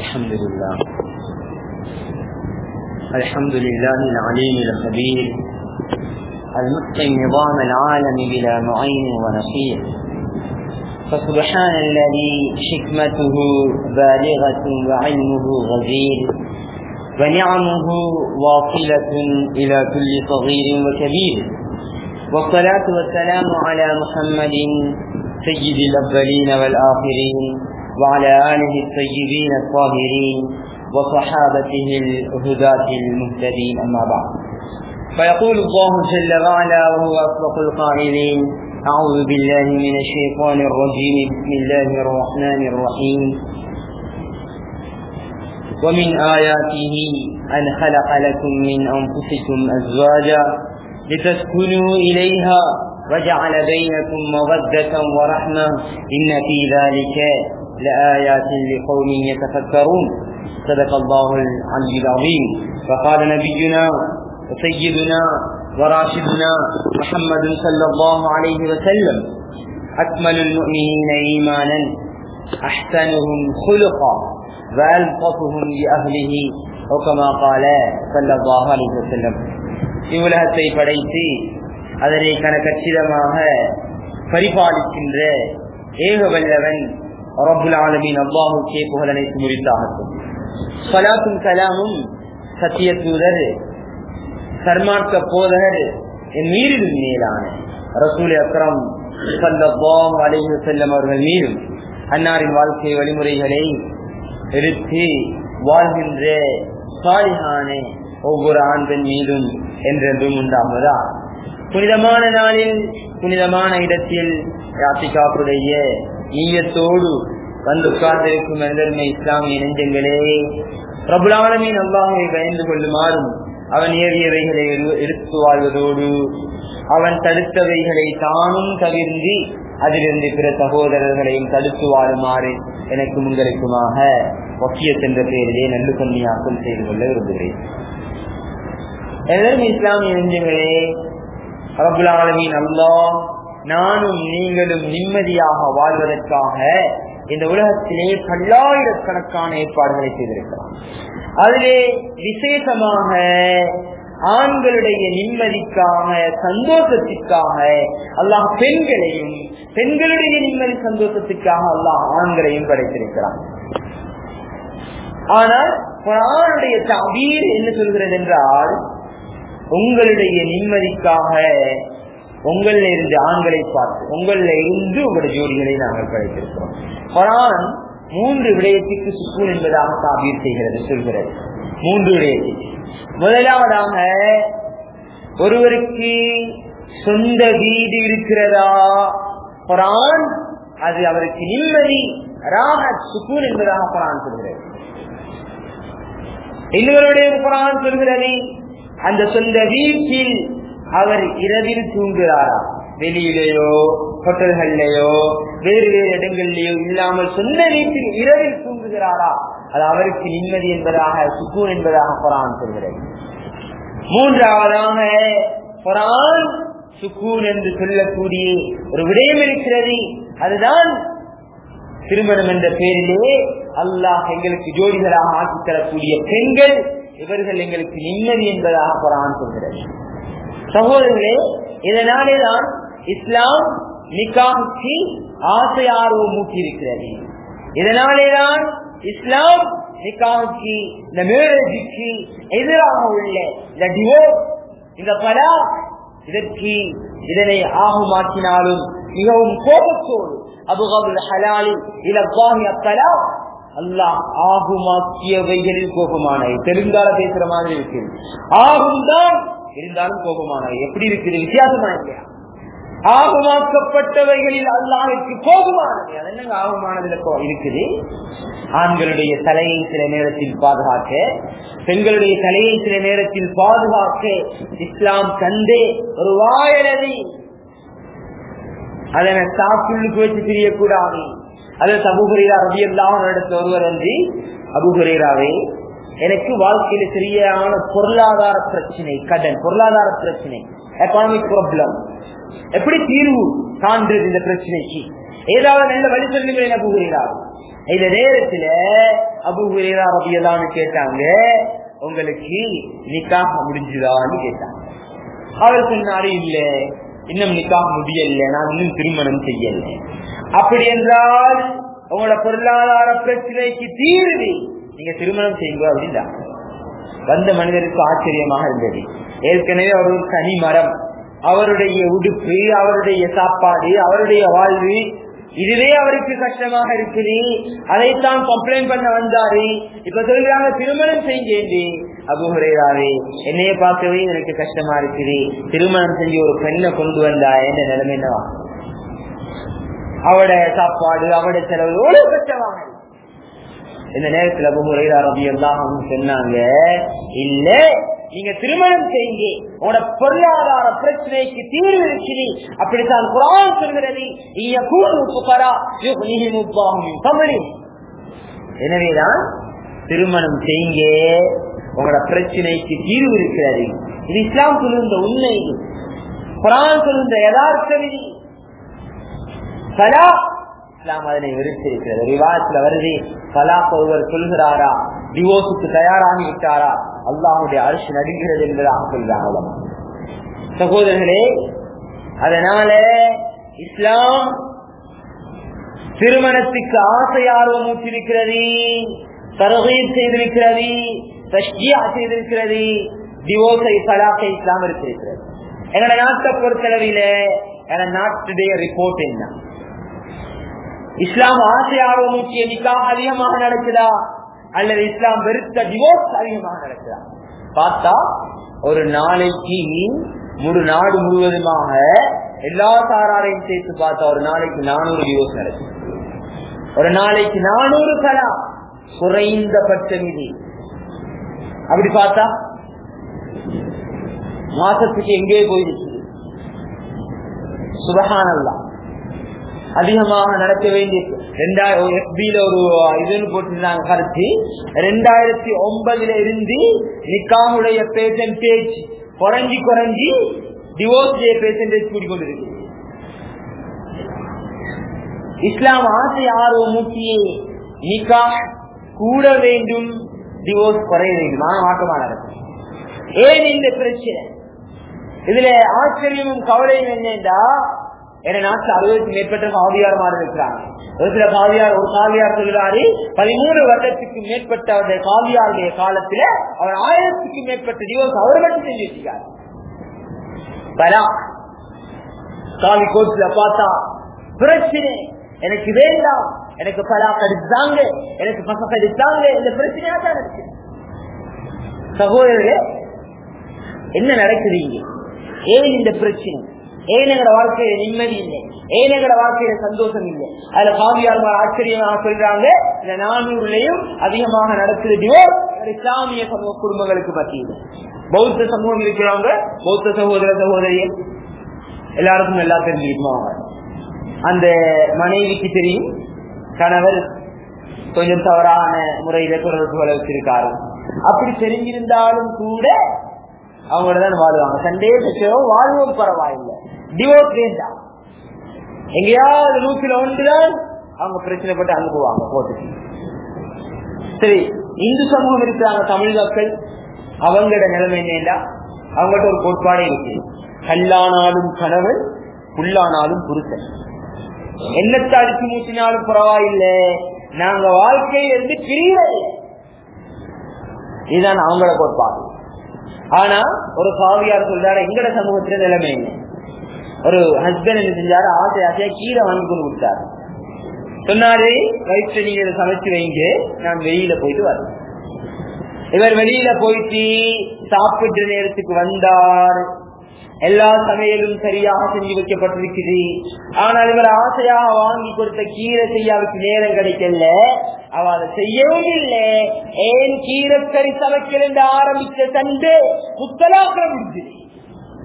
الحمد لله الحمد لله العليم الخبير المتقن نظام العالم بلا معين ونصير فسبحان الذي حكمته بالغة وعلمه غزير ونعمه واصلة إلى كل صغير وكبير والصلاة والسلام على محمد سيد الأولين والآخرين وعلى آله الطيبين الطاهرين وصحابته الهداة المهتدين أما بعد فيقول الله جل وعلا وهو أصدق القائلين أعوذ بالله من الشيطان الرجيم بسم الله الرحمن الرحيم ومن آياته أن خلق لكم من أنفسكم أزواجا لتسكنوا إليها وجعل بينكم مودة ورحمة إن في ذلك لآيات لقوم يتفكرون صدق الله العلي العظيم فقال نبينا وسيدنا وراشدنا محمد صلى الله عليه وسلم أكمل المؤمنين إيمانا أحسنهم خلقا وألطفهم بأهله وكما قال صلى الله عليه وسلم இவ்வுலகத்தை படைத்து அதனை கணக்கச்சிதமாக பரிபாலிக்கின்ற ஏக வல்லவன் ரபுல் ஆலமின் அல்லாஹுக்கே புகழனைத்து முடித்தாகட்டும் சலாத்தும் கலாமும் சத்திய தூதர் சர்மார்க்க போதகர் என் மீறிலும் மேலான ரசூல் அக்ரம் சல்லாஹ் அலைஹி செல்லம் அவர்கள் மீதும் அன்னாரின் வாழ்க்கை வழிமுறைகளை எடுத்து வாழ்கின்ற சாலிகான ஒவ்வொரு ஆண் பெண் மீதும் என்றென்றும் உண்டாகுதா புனிதமான நாளில் புனிதமான இடத்தில் யாத்திகாப்புடைய ஈயத்தோடு வந்து உட்கார்ந்திருக்கும் மனிதர்மை இஸ்லாமிய நெஞ்சங்களே பிரபுலானமின் அல்லாஹை பயந்து கொள்ளுமாறும் அவன் ஏறியவைகளை எடுத்து வாழ்வதோடு அவன் தடுத்தவைகளை தானும் தவிர்ந்து அதிலிருந்து பிற சகோதரர்களையும் தடுத்து வாழுமாறு எனக்கும் உங்களுக்குமாக ஒக்கியத் என்ற பெயரிலே நல்லு கன்னியாக்கம் செய்து கொள்ள விரும்புகிறேன் எல்லாரும் இஸ்லாமிய நெஞ்சங்களே ரபுலாலமின் அல்லா நானும் நீங்களும் நிம்மதியாக வாழ்வதற்காக இந்த உலகத்திலே பல்லாயிரக்கணக்கான ஏற்பாடுகளை செய்திருக்கிறான் அதிலே விசேஷமாக ஆண்களுடைய நிம்மதிக்காக சந்தோஷத்திற்காக அல்லாஹ் பெண்களையும் பெண்களுடைய நிம்மதி சந்தோஷத்துக்காக அல்லாஹ் ஆண்களையும் படைத்திருக்கிறான் ஆனால் குரானுடைய தவீர் என்ன சொல்கிறது என்றால் உங்களுடைய நிம்மதிக்காக உங்கள இருந்து ஆண்களை பார்த்து உங்கள இருந்து உங்களுடைய ஜோடிகளை நாங்கள் படைத்திருக்கிறோம் குரான் மூன்று விடயத்திற்கு சுக்கூன் என்பதாக தாபீர் செய்கிறது சொல்கிறது மூன்று விடயத்திற்கு முதலாவதாக ஒருவருக்கு சொந்த வீடு இருக்கிறதா குரான் அது அவருக்கு நிம்மதி ராக சுக்கூன் என்பதாக குரான் சொல்கிறது இன்னொருடைய குரான் சொல்கிறது அந்த சொந்த வீட்டில் அவர் இரவில் தூங்குகிறாரா வெளியிலேயோ ஹோட்டல்கள்லயோ வேறு வேறு இடங்கள்லயோ இல்லாமல் சொந்த வீட்டில் இரவில் தூங்குகிறாரா அது அவருக்கு நிம்மதி என்பதாக சுக்கூன் என்பதாக குரான் சொல்கிறது மூன்றாவதாக குரான் சுக்கூன் என்று சொல்லக்கூடிய ஒரு விடயம் இருக்கிறது அதுதான் திருமணம் என்ற பெயரிலே அல்லாஹ் எங்களுக்கு ஜோடிகளாக ஆக்கி தரக்கூடிய பெண்கள் இவர்கள் எங்களுக்கு நிம்மதி என்பதாக குரான் சொல்கிறது சகோதரர்களே இதனாலே தான் இஸ்லாம் நிக்காவுக்கு ஆசை ஆர்வம் மூட்டி இருக்கிறது இதனாலேதான் இஸ்லாம் நிக்காவுக்கு இந்த மேரேஜுக்கு எதிராக உள்ள இந்த டிவோர்ஸ் இந்த பலா இதற்கு இதனை ஆகுமாக்கினாலும் மிகவும் கோபத்தோடு அபுகபுல் ஹலாலி இலவாகி அத்தலா அல்லாஹ் ஆகுமாக்கியவைகளில் கோபமானவை தெலுங்கால பேசுற மாதிரி இருக்கு ஆகும் தான் இருந்தாலும் கோபமானவை எப்படி இருக்குது வித்தியாசமா இல்லையா ஆகுமாக்கப்பட்டவைகளில் அல்லாஹிற்கு கோபமானது அது என்னங்க ஆகுமானதுல இருக்குது ஆண்களுடைய தலையை சில நேரத்தில் பாதுகாக்க பெண்களுடைய தலையை சில நேரத்தில் பாதுகாக்க இஸ்லாம் தந்தே ஒரு வாயலதை அதனை சாப்பிள்ளுக்கு வச்சு தெரியக்கூடாது அது அபுஹரீரா ரவி எல்லாம் இடத்துல ஒருவர் வந்து அபுஹரீராவே எனக்கு வாழ்க்கையில சரியான பொருளாதார பிரச்சனை கடன் பொருளாதார பிரச்சனை எக்கானமிக் ப்ராப்ளம் எப்படி தீர்வு காண்றது இந்த பிரச்சனைக்கு ஏதாவது நல்ல வழி சொல்லுங்கள் என கூறுகிறார் இந்த நேரத்துல அபு ஹுரேரா ரபியல்லான்னு கேட்டாங்க உங்களுக்கு நிக்காக முடிஞ்சுதான்னு கேட்டாங்க அவர் சொன்னாரு இல்ல இன்னும் நிக்காக முடியல நான் இன்னும் திருமணம் செய்யல அப்படி என்றால் உங்களோட பொருளாதார பிரச்சனைக்கு தீர்வு நீங்க திருமணம் செய்யுங்க அப்படின்றாங்க வந்த மனிதருக்கு ஆச்சரியமாக இருந்தது ஏற்கனவே அவர் ஒரு தனி மரம் அவருடைய உடுப்பு அவருடைய சாப்பாடு அவருடைய வாழ்வு இதுவே அவருக்கு கஷ்டமாக இருக்குது அதைத்தான் கம்ப்ளைண்ட் பண்ண வந்தாரு இப்ப சொல்றாங்க திருமணம் செஞ்சேன் அபுஹுரேராவே என்னைய பார்க்கவே எனக்கு கஷ்டமா இருக்குது திருமணம் செஞ்சு ஒரு பெண்ணை கொண்டு வந்தா என்ன நிலைமை என்னவா அவட சாப்பாடு அவட செலவு எவ்வளவு கஷ்டமாக இருக்கு. இந்த நேரத்துல அபுஹுரேரா ரபி எல்லாம் சொன்னாங்க இல்ல நீங்க திருமணம் செய்யுங்க உங்களோட பொருளாதார பிரச்சனைக்கு தீர்வு இருக்குது அப்படித்தான் குரான் சொல்கிறது எனவேதான் திருமணம் செய்யுங்க உங்களோட பிரச்சனைக்கு தீர்வு இருக்கிறது இது இஸ்லாம் சொல்லுகின்ற உண்மை இது குரான் சொல்லுகின்ற யதார்த்த விதி சலா இஸ்லாம் அதனை வெறுத்திருக்கிறது விவாதத்துல வருது சலாக் ஒருவர் சொல்கிறாரா டிவோர்ஸுக்கு தயாராகி விட்டாரா அல்லாஹுடைய அரசு நடுகிறது என்பதாக சொல்றாங்க சகோதரர்களே அதனால இஸ்லாம் திருமணத்துக்கு ஆசை ஆர்வம் ஊற்றிருக்கிறது தரகீர் செய்திருக்கிறது தஷ்கியா செய்திருக்கிறது டிவோர்ஸை சலாக்கை இஸ்லாம் இருக்கிறது எங்களோட நாட்டை பொறுத்தளவில என நாட்டுடைய ரிப்போர்ட் என்ன இஸ்லாம் ஆசை ஆர்வம் ஊற்றிய நிக்காக அதிகமாக நடக்குதா அல்லது இஸ்லாம் வெறுத்த டிவோர்ஸ் அதிகமாக நடக்குதா பார்த்தா ஒரு நாளைக்கு முழு நாடு முழுவதுமாக எல்லா சாராரையும் சேர்த்து பார்த்தா ஒரு நாளைக்கு நானூறு டிவோர்ஸ் நடக்குது ஒரு நாளைக்கு நானூறு கலா குறைந்தபட்ச நிதி அப்படி பார்த்தா மாசத்துக்கு எங்கே போயிருக்கு சுபகானல்லா அதிகமாக நடக்க வேண்டிய எஃபில ஒரு இதுன்னு போட்டிருந்தாங்க கருத்து ரெண்டாயிரத்தி ஒன்பதுல இருந்து நிக்காவுடைய பேசன்டேஜ் குறைஞ்சி குறைஞ்சி டிவோர்ஸ் பேசன்டேஜ் கூடிக்கொண்டிருக்கு இஸ்லாம் ஆசை ஆர்வம் முக்கியே நிக்கா கூட வேண்டும் டிவோர்ஸ் குறைய வேண்டும் மாற்றமா நடக்கும் ஏன் இந்த பிரச்சனை இதுல ஆச்சரியமும் கவலையும் என்னென்றா என நாட்டில் அறுபதுக்கு மேற்பட்ட காவியார் இருக்கிறாங்க ஒரு சில காவியார் ஒரு காவியார் சொல்கிறாரு பதிமூணு வருடத்துக்கு மேற்பட்ட அவருடைய காவியாருடைய காலத்துல அவர் ஆயிரத்துக்கு மேற்பட்ட டிவோர்ஸ் அவர் மட்டும் செஞ்சு வச்சுக்காரு பலா காவி கோர்ட்ல பார்த்தா பிரச்சனை எனக்கு வேண்டாம் எனக்கு பலா கடிச்சாங்க எனக்கு பச கடிச்சாங்க இந்த பிரச்சனையா தான் இருக்கு சகோதரர்களே என்ன நடக்குதுங்க ஏன் இந்த பிரச்சனை ஏன் எங்களோட வாழ்க்கையில நிம்மதி இல்லை ஏன் எங்களோட வாழ்க்கையில சந்தோஷம் இல்லை அதுல காவியார்மார் ஆச்சரியமாக சொல்றாங்க இந்த நானூறுலயும் அதிகமாக நடக்குது டிவோர்ஸ் இஸ்லாமிய சமூக குடும்பங்களுக்கு மத்தியில் பௌத்த சமூகம் இருக்கிறவங்க பௌத்த சகோதர சகோதரியர் எல்லாருக்கும் எல்லாம் தெரிஞ்சுக்குவாங்க அந்த மனைவிக்கு தெரியும் கணவர் கொஞ்சம் தவறான முறையில தொடர்புகளை வச்சிருக்காரு அப்படி தெரிஞ்சிருந்தாலும் கூட அவங்களோட தான் வாழ்வாங்க சண்டே சச்சரோ வாழ்வோம் பரவாயில்லை டிவோர்ஸ் வேண்டாம் எங்கேயாவது நூற்றில ஒன்றுதான் அவங்க பிரச்சனைப்பட்டு அங்க போவாங்க போட்டு சரி இந்து சமூகம் இருக்கிறாங்க தமிழ் மக்கள் அவங்களோட நிலைமை என்னடா அவங்கள்ட்ட ஒரு கோட்பாடே இருக்கு கல்லானாலும் கணவன் புல்லானாலும் புருஷன் என்னத்தை அடிச்சு மூச்சினாலும் பரவாயில்லை நாங்க வாழ்க்கையில இருந்து பிரியவில்லை இதுதான் அவங்களோட கோட்பாடு ஆனா ஒரு காவியார் சொல்றாரு எங்கட சமூகத்துல நிலைமை என்ன ஒரு ஹஸ்பண்ட் என்ன செஞ்சாரு ஆசை ஆசையா கீரை வாங்கி கொண்டு கொடுத்தாரு சொன்னாரு வயிற்று நீங்க சமைச்சு வைங்க நான் வெளியில போயிட்டு வரேன் இவர் வெளியில போயிட்டு சாப்பிட்ட நேரத்துக்கு வந்தார் எல்லா சமையலும் சரியாக செஞ்சு வைக்கப்பட்டிருக்குது ஆனால் இவர் ஆசையாக வாங்கி கொடுத்த கீரை செய்ய அவருக்கு நேரம் கிடைக்கல அவ அதை செய்யவும் இல்லை ஏன் கீரை கறி சமைக்கிறேன் ஆரம்பிச்ச சண்டே முத்தலாக்கிற முடிஞ்சது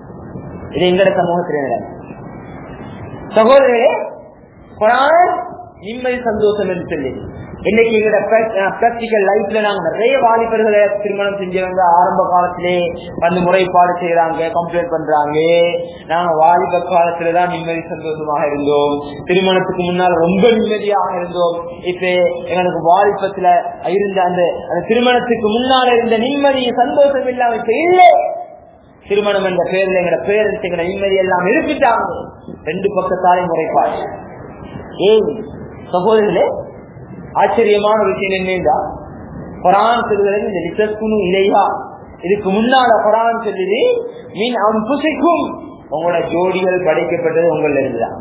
இது எங்கட சமூகத்தில சகோதரே குரான் நிம்மதி சந்தோஷம் என்று சொல்லி இன்னைக்கு எங்களோட பிராக்டிக்கல் லைஃப்ல நாங்க நிறைய வாலிபர்களை திருமணம் செஞ்சவங்க ஆரம்ப காலத்திலே வந்து முறைப்பாடு செய்யறாங்க கம்ப்ளைண்ட் பண்றாங்க நாங்க வாலிப காலத்துலதான் நிம்மதி சந்தோஷமாக இருந்தோம் திருமணத்துக்கு முன்னால் ரொம்ப நிம்மதியாக இருந்தோம் இப்ப எங்களுக்கு வாலிபத்துல இருந்த அந்த அந்த திருமணத்துக்கு முன்னால் இருந்த நிம்மதி சந்தோஷம் இல்லாம இப்ப இல்லை திருமணம் என்ற பேர்ல எங்கட பேரண்ட்ஸ் எங்கட நிம்மதி எல்லாம் இருப்பிட்டாங்க ரெண்டு பக்கத்தாலே முறைப்பாடு ஏன் சகோதரர்களே ஆச்சரியமான விஷயம் என்னன்னா குரான் சொல்லுகிறது இந்த லிசக்குனு இலையா இதுக்கு முன்னால குரான் சொல்லுது மீன் அவன் புசிக்கும் உங்களோட ஜோடிகள் படைக்கப்பட்டது உங்கள இருந்துதான்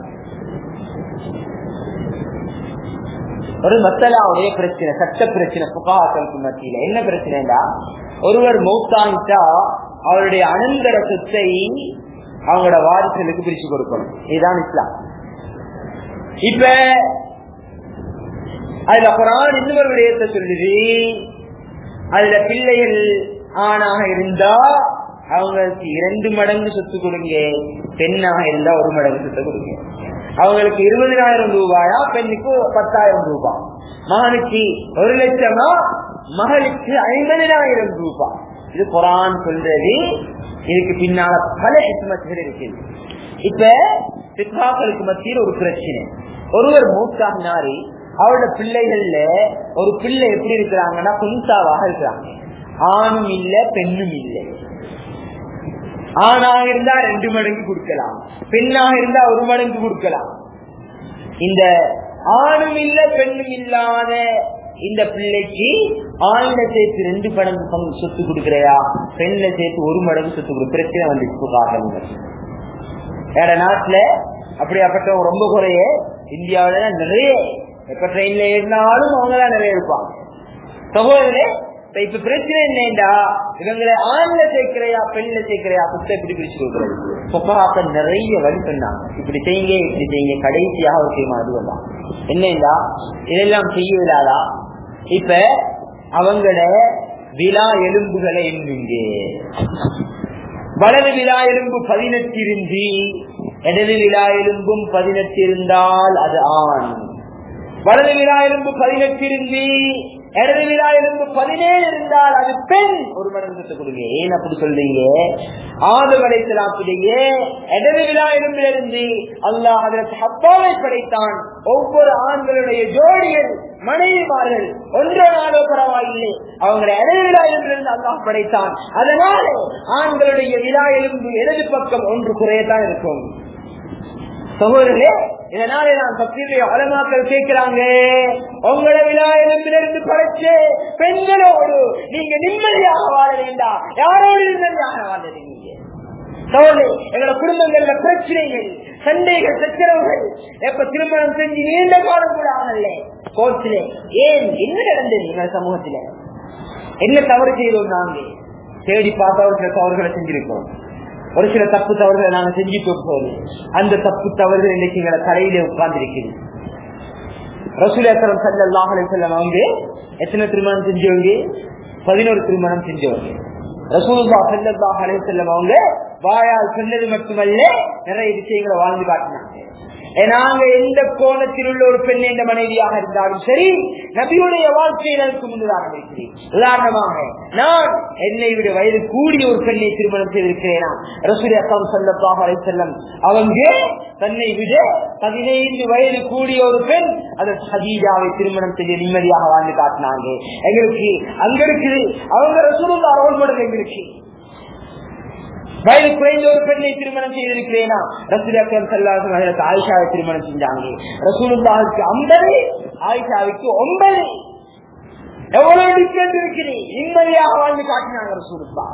ஒரு மத்தலாவுடைய பிரச்சனை சட்ட பிரச்சனை புகாக்களுக்கு மத்தியில என்ன பிரச்சனைடா ஒருவர் மௌத்தாங்கிட்டா அவருடைய அனந்தர சொத்தை அவங்களோட வாரிசுகளுக்கு பிரிச்சு கொடுக்கணும் இதுதான் இஸ்லாம் இப்ப அதுல குரான் இன்னொரு விடயத்தை சொல்லுது அதுல பிள்ளைகள் ஆணாக இருந்தா அவங்களுக்கு இரண்டு மடங்கு சொத்து கொடுங்க பெண்ணாக இருந்தா ஒரு மடங்கு சொத்து கொடுங்க அவங்களுக்கு இருபதினாயிரம் ரூபாயா பெண்ணுக்கு பத்தாயிரம் ரூபாய் மகனுக்கு ஒரு லட்சமா மகளுக்கு ஐம்பதினாயிரம் ரூபாய் இது குரான் சொல்றது இதுக்கு பின்னால பல ஹிஸ்மத்துகள் இருக்குது இப்ப சித்தாக்களுக்கு மத்தியில் ஒரு பிரச்சனை ஒருவர் மூத்தாகினாரி அவரோட பிள்ளைகள்ல ஒரு பிள்ளை எப்படி இருக்கிறாங்கன்னா குன்சாவாக இருக்கிறாங்க ஆணும் இல்ல பெண்ணும் இல்லை ஆணாக இருந்தா ரெண்டு மடங்கு கொடுக்கலாம் பெண்ணாக இருந்தா ஒரு மடங்கு கொடுக்கலாம் இந்த ஆணும் இல்ல பெண்ணும் இல்லாத இந்த பிள்ளைக்கு ஆண்ல சேர்த்து ரெண்டு மடங்கு பங்கு சொத்து கொடுக்கிறையா பெண்ல சேர்த்து ஒரு மடங்கு சொத்து கொடு பிரச்சனை வந்து வேற நாட்டுல அப்படியாப்பட்ட ரொம்ப குறைய இந்தியாவில நிறைய எப்ப ட்ரெயின்ல ஏறினாலும் அவங்கதான் நிறைய இருப்பாங்க சகோதரே இப்ப பிரச்சனை என்னண்டா இவங்களை ஆண்ல சேர்க்கிறையா பெண்ல சேர்க்கிறையா புத்த எப்படி பிரிச்சு கொடுக்குறது சொப்பாக்க நிறைய வழி சொன்னாங்க இப்படி செய்யுங்க இப்படி செய்யுங்க கடைசியாக ஒரு செய்யுமா அது வந்தான் என்னண்டா இதெல்லாம் செய்ய இல்லாதா இப்ப அவங்கள விழா எலும்புகளை எண்ணுங்க வலது விழா எலும்பு பதினெட்டு இருந்து இடது விழா எலும்பும் பதினெட்டு இருந்தால் அது ஆண் வலது விழா எலும்பு பதினெட்டு இருந்து இடது விழா எலும்பு பதினேழு இருந்தால் அது பெண் ஒரு மடங்கு கொடுங்க ஏன் அப்படி சொல்றீங்க ஆது படைத்தலாப்புடைய இடது விழா எலும்பிலிருந்து அல்லாஹ் அதற்கு ஹப்பாவை படைத்தான் ஒவ்வொரு ஆண்களுடைய ஜோடிகள் மனைவிமார்கள் ஒன்றோ நாளோ பரவாயில்லை அவங்களுடைய இடது விழா எலும்பிலிருந்து அல்லாஹ் படைத்தான் அதனால ஆண்களுடைய விழா எலும்பு இடது பக்கம் ஒன்று குறையத்தான் இருக்கும் சகோதரர்களே இதனால நான் சத்தியுடைய அலமாக்கள் கேட்கிறாங்க உங்களோட விழா எலும்பிலிருந்து படைச்சு பெண்களோடு நீங்க நிம்மதியாக வாழ வேண்டாம் யாரோடு நிம்மதியாக வாழறீங்க எங்களோட குடும்பங்கள்ல பிரச்சனைகள் சண்டைகள் சச்சரவுகள் எப்ப திருமணம் செஞ்சு நீண்ட காலம் கூட ஆனல்ல கோர்ட்ல ஏன் என்ன நடந்தது எங்கள் சமூகத்துல என்ன தவறு செய்தோம் நாங்க தேடி பார்த்தா ஒரு சில தவறுகளை செஞ்சிருக்கோம் ஒரு சில தப்பு தவறுகளை நாங்க செஞ்சுட்டோம் போது அந்த தப்பு தவறுகள் இன்னைக்கு எங்களை தலையில உட்கார்ந்து இருக்குது ரசூலேஸ்வரம் சல்லாஹலை செல்லம் அவங்க எத்தனை திருமணம் செஞ்சவங்க பதினோரு திருமணம் செஞ்சவங்க ரசூலுல்லா சல்லாஹ் அலை செல்லம் அவங்க வாயால் சொன்னது மட்டுமல்ல நிறைய விஷயங்களை வாழ்ந்து காட்டினாங்க நாங்க எந்த கோணத்தில் உள்ள ஒரு பெண் என்ற மனைவியாக இருந்தாலும் சரி நபியுடைய வாழ்க்கையில் எனக்கு முன்னுதாரணம் இருக்கிறேன் உதாரணமாக நான் என்னை விட வயது கூடிய ஒரு பெண்ணை திருமணம் செய்திருக்கிறேனா ரசூரி அக்கம் சொல்லப்பாக செல்லம் அவங்க தன்னை விட பதினைந்து வயது கூடிய ஒரு பெண் அதற்கு ஹதீஜாவை திருமணம் செய்ய நிம்மதியாக வாழ்ந்து காட்டினாங்க எங்களுக்கு அங்க இருக்குது அவங்க ரசூலுல்லா ரோல் மாடல் எங்களுக்கு வயது குறைந்த ஒரு பெண்ணை திருமணம் செய்திருக்கிறேனா ரசூலாக்கம் செல்லாசம் ஆயிஷாவை திருமணம் செஞ்சாங்க ரசூலுல்லாவுக்கு ஐம்பது ஆயிஷாவுக்கு ஒன்பது எவ்வளவு டிஃபரண்ட் இருக்குது நிம்மதியாக வாழ்ந்து காட்டினாங்க ரசூலுல்லா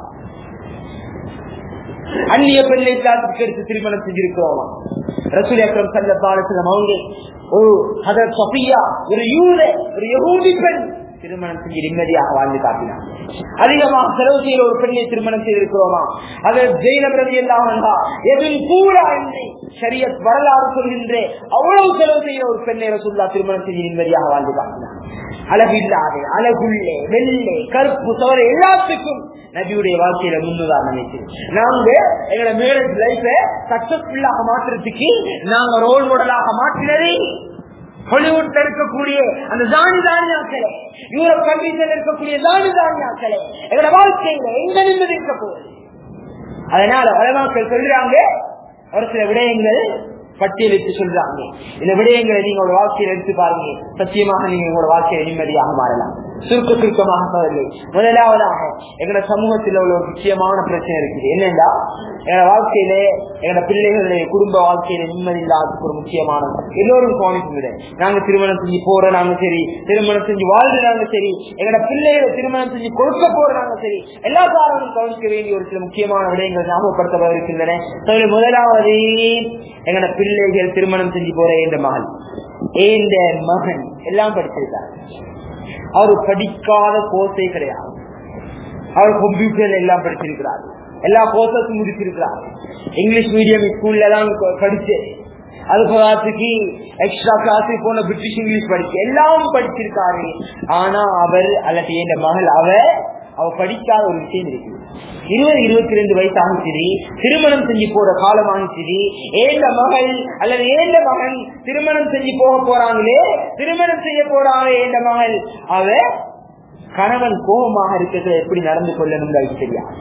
அந்நிய பெண்ணை இஸ்லாத்துக்கு எடுத்து திருமணம் செஞ்சிருக்கிறோமா ரசூல் அக்ரம் சல்ல பாலசிலம் அவங்க ஒரு ஹதர் சஃபியா ஒரு யூத ஒரு யகூதி பெண் திருமணம் செஞ்சு நிம்மதியாக வாழ்ந்து காட்டினார் அதிகமாக செலவு செய்யற ஒரு பெண்ணை திருமணம் செய்திருக்கிறோமா அது ஜெயிலம் ரவி எல்லாம் எதில் கூட என்னை சரியத் வரலாறு சொல்கின்ற அவ்வளவு செலவு செய்யற ஒரு பெண்ணை ரசுல்லா திருமணம் செஞ்சு நிம்மதியாக வாழ்ந்து காட்டினார் அழகில்லாத அழகுள்ளே வெள்ளை கருப்பு தவறு எல்லாத்துக்கும் நபியுடைய வாழ்க்கையில முன்னுதாரணம் நாங்க எங்களோட மேரேஜ் லைஃப சக்சஸ்ஃபுல்லாக மாற்றுறதுக்கு நாங்க ரோல் மாடலாக மாற்றினதே ஹாலிவுட்ல இருக்கக்கூடிய அந்த தானி தானியாக்களே யூரோப் கண்ட்ரீஸ்ல இருக்கக்கூடிய தானி தானியாக்களே எங்களோட வாழ்க்கையில எங்க நிம்மதி இருக்க போகுது அதனால வளமாக்கள் சொல்றாங்க ஒரு சில விடயங்கள் பட்டியலிட்டு சொல்றாங்க இந்த விடயங்களை நீங்க உங்களோட வாழ்க்கையில் எடுத்து பாருங்க சத்தியமாக நீங்க உங்களோட வாழ்க்கையை நிம்மதியாக மாறலாம் சுருக்க சுருக்கமாக சொல்லவில்லை முதலாவதாக எங்களோட சமூகத்தில் உள்ள ஒரு முக்கியமான பிரச்சனை இருக்குது என்னென்றா எங்களோட வாழ்க்கையிலே எங்களோட பிள்ளைகளுடைய குடும்ப வாழ்க்கையில நிம்மதி இல்லாததுக்கு ஒரு முக்கியமான எல்லோரும் கவனிப்பு விட நாங்க திருமணம் செஞ்சு போற நாங்க சரி திருமணம் செஞ்சு வாழ்றாங்க சரி எங்களோட பிள்ளைகளை திருமணம் செஞ்சு கொடுக்க போறாங்க சரி எல்லா காரணமும் கவனிக்க வேண்டிய ஒரு சில முக்கியமான விடயங்கள் ஞாபகப்படுத்தப்பட இருக்கின்றன அதில் முதலாவது எங்களோட பிள்ளைகள் திருமணம் செஞ்சு போற என்ற மகள் ஏந்த மகன் எல்லாம் படிச்சிருக்காங்க அவர் படிக்காத கோர்ஸே கிடையாது அவர் கம்ப்யூட்டர் எல்லாம் படிச்சிருக்கிறார் எல்லா கோர்சஸும் முடிச்சிருக்கிறார் இங்கிலீஷ் மீடியம் ஸ்கூல்ல எல்லாம் படிச்சு அது போராத்துக்கு எக்ஸ்ட்ரா கிளாஸ் போன பிரிட்டிஷ் இங்கிலீஷ் படிச்சு எல்லாம் படிச்சிருக்காரு ஆனா அவர் அல்லது என் மகள் அவ அவ படிக்காத ஒரு விஷயம் இருக்கு இருபது இருபத்தி ரெண்டு வயசு ஆகிச்சது திருமணம் செஞ்சு போற காலம் ஆகிச்சது ஏந்த மகள் அல்லது ஏந்த மகன் திருமணம் செஞ்சு போக போறாங்களே திருமணம் செய்ய போறாங்க ஏந்த மகள் அவ கணவன் கோபமாக இருக்கிறது எப்படி நடந்து கொள்ளணும் அவருக்கு தெரியாது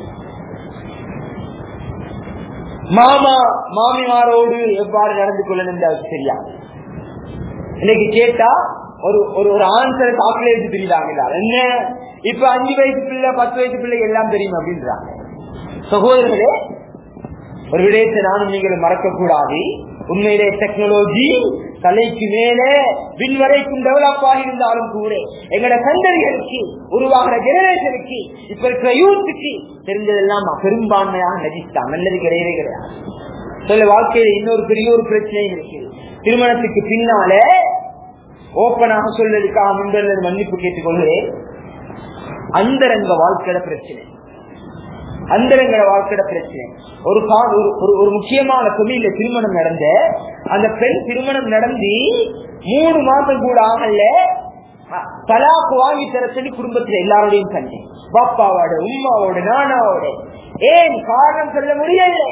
மாமா மாமிமாரோடு எவ்வாறு நடந்து கொள்ளணும் அவருக்கு தெரியாது இன்னைக்கு கேட்டா ஒரு ஒரு ஒரு ஆன்சர் கால்குலேட் தெரியுதாங்களா என்ன இப்ப அஞ்சு வயசு பிள்ளை பத்து வயசு பிள்ளை எல்லாம் தெரியும் அப்படின்றாங்க சகோதரர்களே ஒரு விடயத்தை நானும் நீங்கள் மறக்க கூடாது உண்மையிலே டெக்னாலஜி தலைக்கு மேலே விண் வரைக்கும் டெவலப் ஆகியிருந்தாலும் கூட எங்களோட சந்ததிகளுக்கு உருவாகிற ஜெனரேஷனுக்கு இப்ப இருக்கிற யூத்துக்கு தெரிஞ்சதெல்லாம் பெரும்பான்மையாக நடிச்சிட்டான் நல்லது கிடையவே கிடையாது சொல்ல வாழ்க்கையில இன்னொரு பெரிய ஒரு பிரச்சனையும் இருக்கு திருமணத்துக்கு பின்னாலே ஓப்பனாக சொல்றதுக்காக முன்பு மன்னிப்பு கேட்டுக்கொள்கிறேன் அந்தரங்க வாழ்க்கையில பிரச்சனை அந்தரங்க வாழ்க்கையில பிரச்சனை ஒரு ஒரு முக்கியமான தொழில திருமணம் நடந்த அந்த பெண் திருமணம் நடந்து மூணு மாசம் கூட ஆகல தலாக்கு வாங்கி தர சொல்லி குடும்பத்துல எல்லாரோடையும் சண்டை பாப்பாவோட உமாவோட நானாவோட ஏன் காரணம் சொல்ல முடியல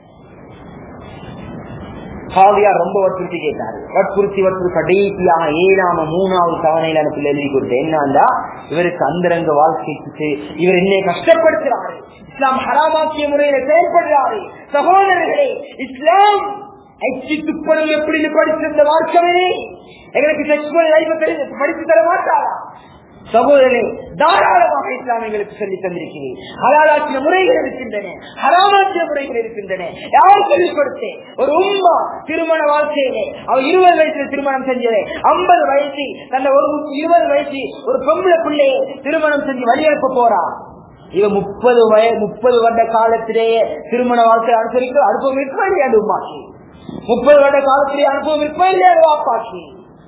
காவியா ரொம்ப வற்புறுத்தி கேட்டாரு வற்புறுத்தி வற்புறுத்தி கடைசியாக ஏழாம மூணாவது தவணையில எனக்கு எழுதி கொடுத்தேன் என்னன்னா இவருக்கு அந்தரங்க வாழ்க்கைக்கு இவர் என்னை கஷ்டப்படுத்துறாரு இஸ்லாம் ஹராமாக்கிய முறையில செயல்படுறாரு சகோதரர்களே இஸ்லாம் எச்சி துப்படம் எப்படின்னு படிச்சிருந்த வாழ்க்கவே எங்களுக்கு செக்ஷுவல் லைஃப் படித்து தர மாட்டாரா சகோதரனே தாராளமாக இஸ்லாம் எங்களுக்கு சொல்லி தந்திருக்கிறேன் ஹலாலாற்றிய முறைகள் இருக்கின்றன ஹராமாற்றிய முறைகள் இருக்கின்றன யார் சொல்லிக் கொடுத்தேன் ஒரு உம்மா திருமண வாழ்க்கையிலே அவ இருபது வயசுல திருமணம் செஞ்சது ஐம்பது வயசு தன்னை ஒரு இருபது வயசு ஒரு பொம்பளை பிள்ளையை திருமணம் செஞ்சு வழியெடுப்ப போறா இவ முப்பது வய முப்பது வருட காலத்திலேயே திருமண வாழ்க்கை அனுசரிக்க அனுபவம் இருப்பா இல்லையா உமாக்கி முப்பது வருட காலத்திலேயே அனுபவம் இருப்பா இல்லையா வாப்பாக்கி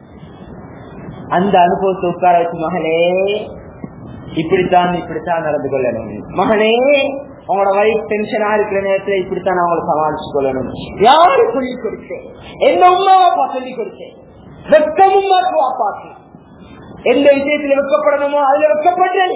அந்த அனுபவத்தை உட்கார வச்சு மகளே இப்படித்தான் இப்படித்தான் நடந்து கொள்ளணும் மகனே உங்களோட வயசு டென்ஷனா இருக்கிற நேரத்துல இப்படித்தான் அவங்களை சமாளிச்சு கொள்ளணும் யாரு சொல்லி கொடுத்தேன் எந்த உமா அப்பா சொல்லி கொடுத்தேன் வெக்கமும் அப்பாக்கு எந்த விஷயத்துல வெக்கப்படணுமோ அதுல வெக்கப்படுறேன்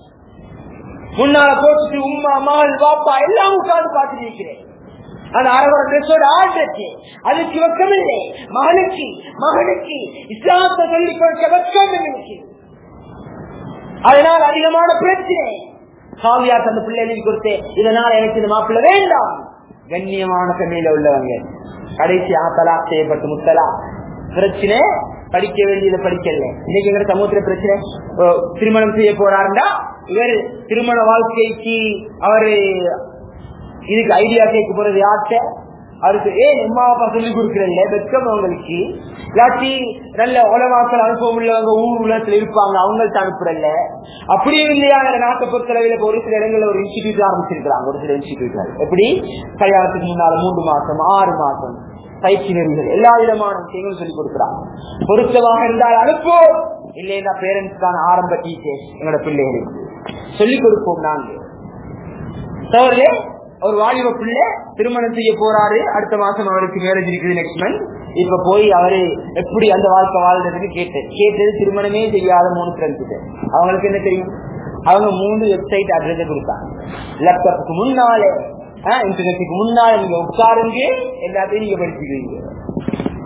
முன்னால போட்டுட்டு உமா மகள் பாப்பா எல்லாம் உட்கார்ந்து பார்த்துட்டு இருக்கிறேன் அந்த அரவர ட்ரெஸ்ஸோட ஆடுறது அதுக்கு வெக்கம் இல்லை மகனுக்கு மகனுக்கு இஸ்லாமத்தை சொல்லிக் கொடுக்க வெக்கம் எனக்கு அதனால் அதிகமான பிரச்சனை சாமியா தந்த பிள்ளை எழுதி கொடுத்தேன் இதனால் எனக்கு இந்த மாப்பிள்ள வேண்டாம் கண்ணியமான தன்மையில உள்ளவங்க கடைசி ஆத்தலா செய்யப்பட்டு முத்தலா பிரச்சனை படிக்க வேண்டியதை படிக்கல இன்னைக்கு எங்க சமூகத்துல பிரச்சனை திருமணம் செய்ய போறாருண்டா இவர் திருமண வாழ்க்கைக்கு அவரு இதுக்கு ஐடியா கேட்க போறது யார்கிட்ட அவருக்கு ஏன் அம்மா அப்பா சொல்லி கொடுக்கறதில்ல வெக்கம் அவங்களுக்கு இல்லாட்டி நல்ல உலவாக்கள் அனுபவம் உள்ளவங்க ஊர் உலகத்துல இருப்பாங்க அவங்கள்ட்ட அனுப்புறல்ல அப்படியும் இல்லையா நாட்டை பொறுத்தளவில் ஒரு சில இடங்கள்ல ஒரு இன்ஸ்டிடியூட் ஆரம்பிச்சிருக்கிறாங்க ஒரு சில இன்ஸ்டிடியூட்கள் எப்படி கல்யாணத்துக்கு முன்னால மூன்று மாசம் ஆறு மாசம் பயிற்சி நெறிகள் எல்லா விதமான விஷயங்களும் சொல்லிக் கொடுக்குறாங்க பொருத்தமாக இருந்தால் அனுப்புவோம் இல்லைன்னா பேரண்ட்ஸ்க்கான ஆரம்ப டீச்சர்ஸ் எங்களோட பிள்ளைகளுக்கு சொல்லிக் கொடுப்போம் நாங்கள் சோர்லே ஒரு வாலிப பிள்ளை திருமணம் செய்ய போறாரு அடுத்த மாசம் அவருக்கு மேரேஜ் இருக்குது நெக்ஸ்ட் மந்த் இப்ப போய் அவரு எப்படி அந்த வாழ்க்கை வாழ்றதுக்கு கேட்டேன் கேட்டது திருமணமே செய்யாத மூணு ஃப்ரெண்ட்ஸ் அவங்களுக்கு என்ன தெரியும் அவங்க மூணு வெப்சைட் அட்ரஸ் கொடுத்தாங்க லேப்டாப்புக்கு முன்னாலே இன்டர்நெட்டுக்கு முன்னால நீங்க உட்காருங்க எல்லாத்தையும் நீங்க படிச்சுக்கிறீங்க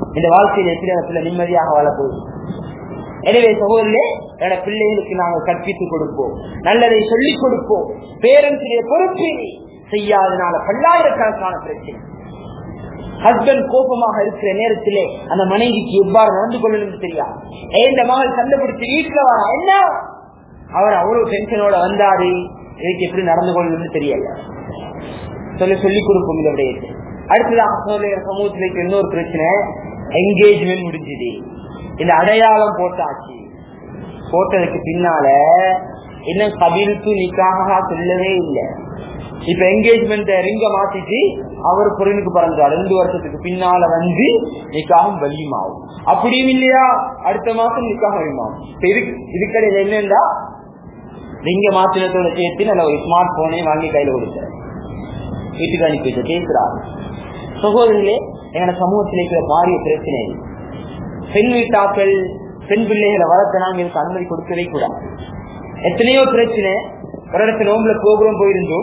இந்த வாழ்க்கையில எப்படி அந்த பிள்ளை நிம்மதியாக வாழப்போகுது எனவே சகோதரே என்னோட பிள்ளைகளுக்கு நாங்கள் கற்பித்துக் கொடுப்போம் நல்லதை சொல்லிக் கொடுப்போம் பேரன்ஸுடைய பொறுப்பினை செய்யாதனால பல்லாயிரக்கணக்கான பிரச்சனை ஹஸ்பண்ட் கோபமாக இருக்கிற நேரத்திலே அந்த மனைவிக்கு எவ்வாறு நடந்து கொள்ளணும் தெரியாது இந்த மகள் கண்டுபிடிச்சு வீட்டுல வரா என்ன அவர் அவ்வளவு டென்ஷனோட வந்தாரு இதுக்கு எப்படி நடந்து கொள்ளணும்னு தெரியல சொல்ல சொல்லிக் கொடுக்கும் இந்த விடயத்தை அடுத்ததாக சோதனையர் சமூகத்தில் இன்னொரு பிரச்சனை என்கேஜ்மெண்ட் முடிஞ்சது இந்த அடையாளம் போட்டாச்சு போட்டதுக்கு பின்னால இன்னும் கபிலுக்கு நிக்காக சொல்லவே இல்லை இப்ப என்கேஜ்மெண்ட் ரிங்க மாத்திட்டு அவர் பொருளுக்கு பிறந்தார் ரெண்டு வருஷத்துக்கு பின்னால வந்து நிக்காகம் வலியுமாகும் அப்படியும் இல்லையா அடுத்த மாசம் நிக்காக வலியுமாகும் இதுக்கு இதுக்கடையில் என்னன்னா ரிங்க மாத்திரத்தோட சேர்த்து நல்ல ஒரு ஸ்மார்ட் போனே வாங்கி கையில கொடுத்தார் வீட்டுக்கு அனுப்பி பேசுறாரு சகோதரர்களே எங்க சமூகத்தில் இருக்கிற பாரிய பிரச்சனை பெண் வீட்டாக்கள் பெண் பிள்ளைகளை வளர்த்த நாங்க இதுக்கு அனுமதி கொடுக்கவே கூடாது எத்தனையோ பிரச்சனை ஒரு இடத்துல நோம்புல போகிறோம் போயிருந்தோம்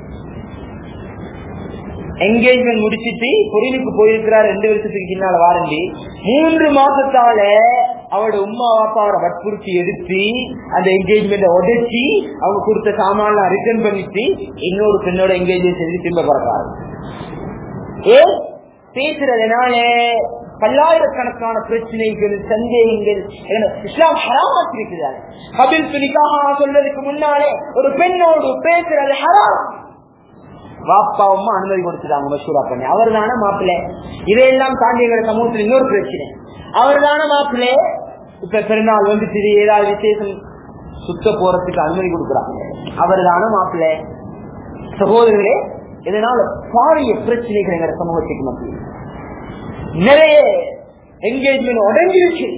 என்கேஜ்மெண்ட் முடிச்சிட்டு பொருளுக்கு போயிருக்கிறார் ரெண்டு வருஷத்துக்கு பின்னால வாரண்டி மூன்று மாசத்தால அவரோட உமா வாப்பாவோட வற்புறுத்தி எடுத்து அந்த என்கேஜ்மெண்ட உடைச்சி அவங்க கொடுத்த சாமான ரிட்டர்ன் பண்ணிட்டு இன்னொரு பெண்ணோட என்கேஜ்மெண்ட் செஞ்சு திரும்ப பறக்காரு ஏ பேசுறதுனால பல்லாயிரக்கணக்கான பிரச்சனைகள் சந்தேகங்கள் இஸ்லாம் ஹராமாக்கிருக்கிறார் கபில் துணிக்காக சொல்றதுக்கு முன்னாலே ஒரு பெண்ணோடு பேசுறது ஹராம் வாப்பா அம்மா அனுமதி கொடுத்துட்டாங்க மசூரா பண்ணி அவர் தானே மாப்பிள்ள இதையெல்லாம் தாண்டி எங்க சமூகத்தில் இன்னொரு பிரச்சனை அவர் தானே மாப்பிள்ளை இப்ப பெருநாள் வந்துட்டு ஏதாவது விசேஷம் சுத்த போறதுக்கு அனுமதி கொடுக்குறாங்க அவர் தானே மாப்பிள்ளை சகோதரர்களே இதனால பாரிய பிரச்சனைகள் எங்க சமூகத்துக்கு மத்தியில் நிறைய என்கேஜ்மெண்ட் உடஞ்சிருச்சு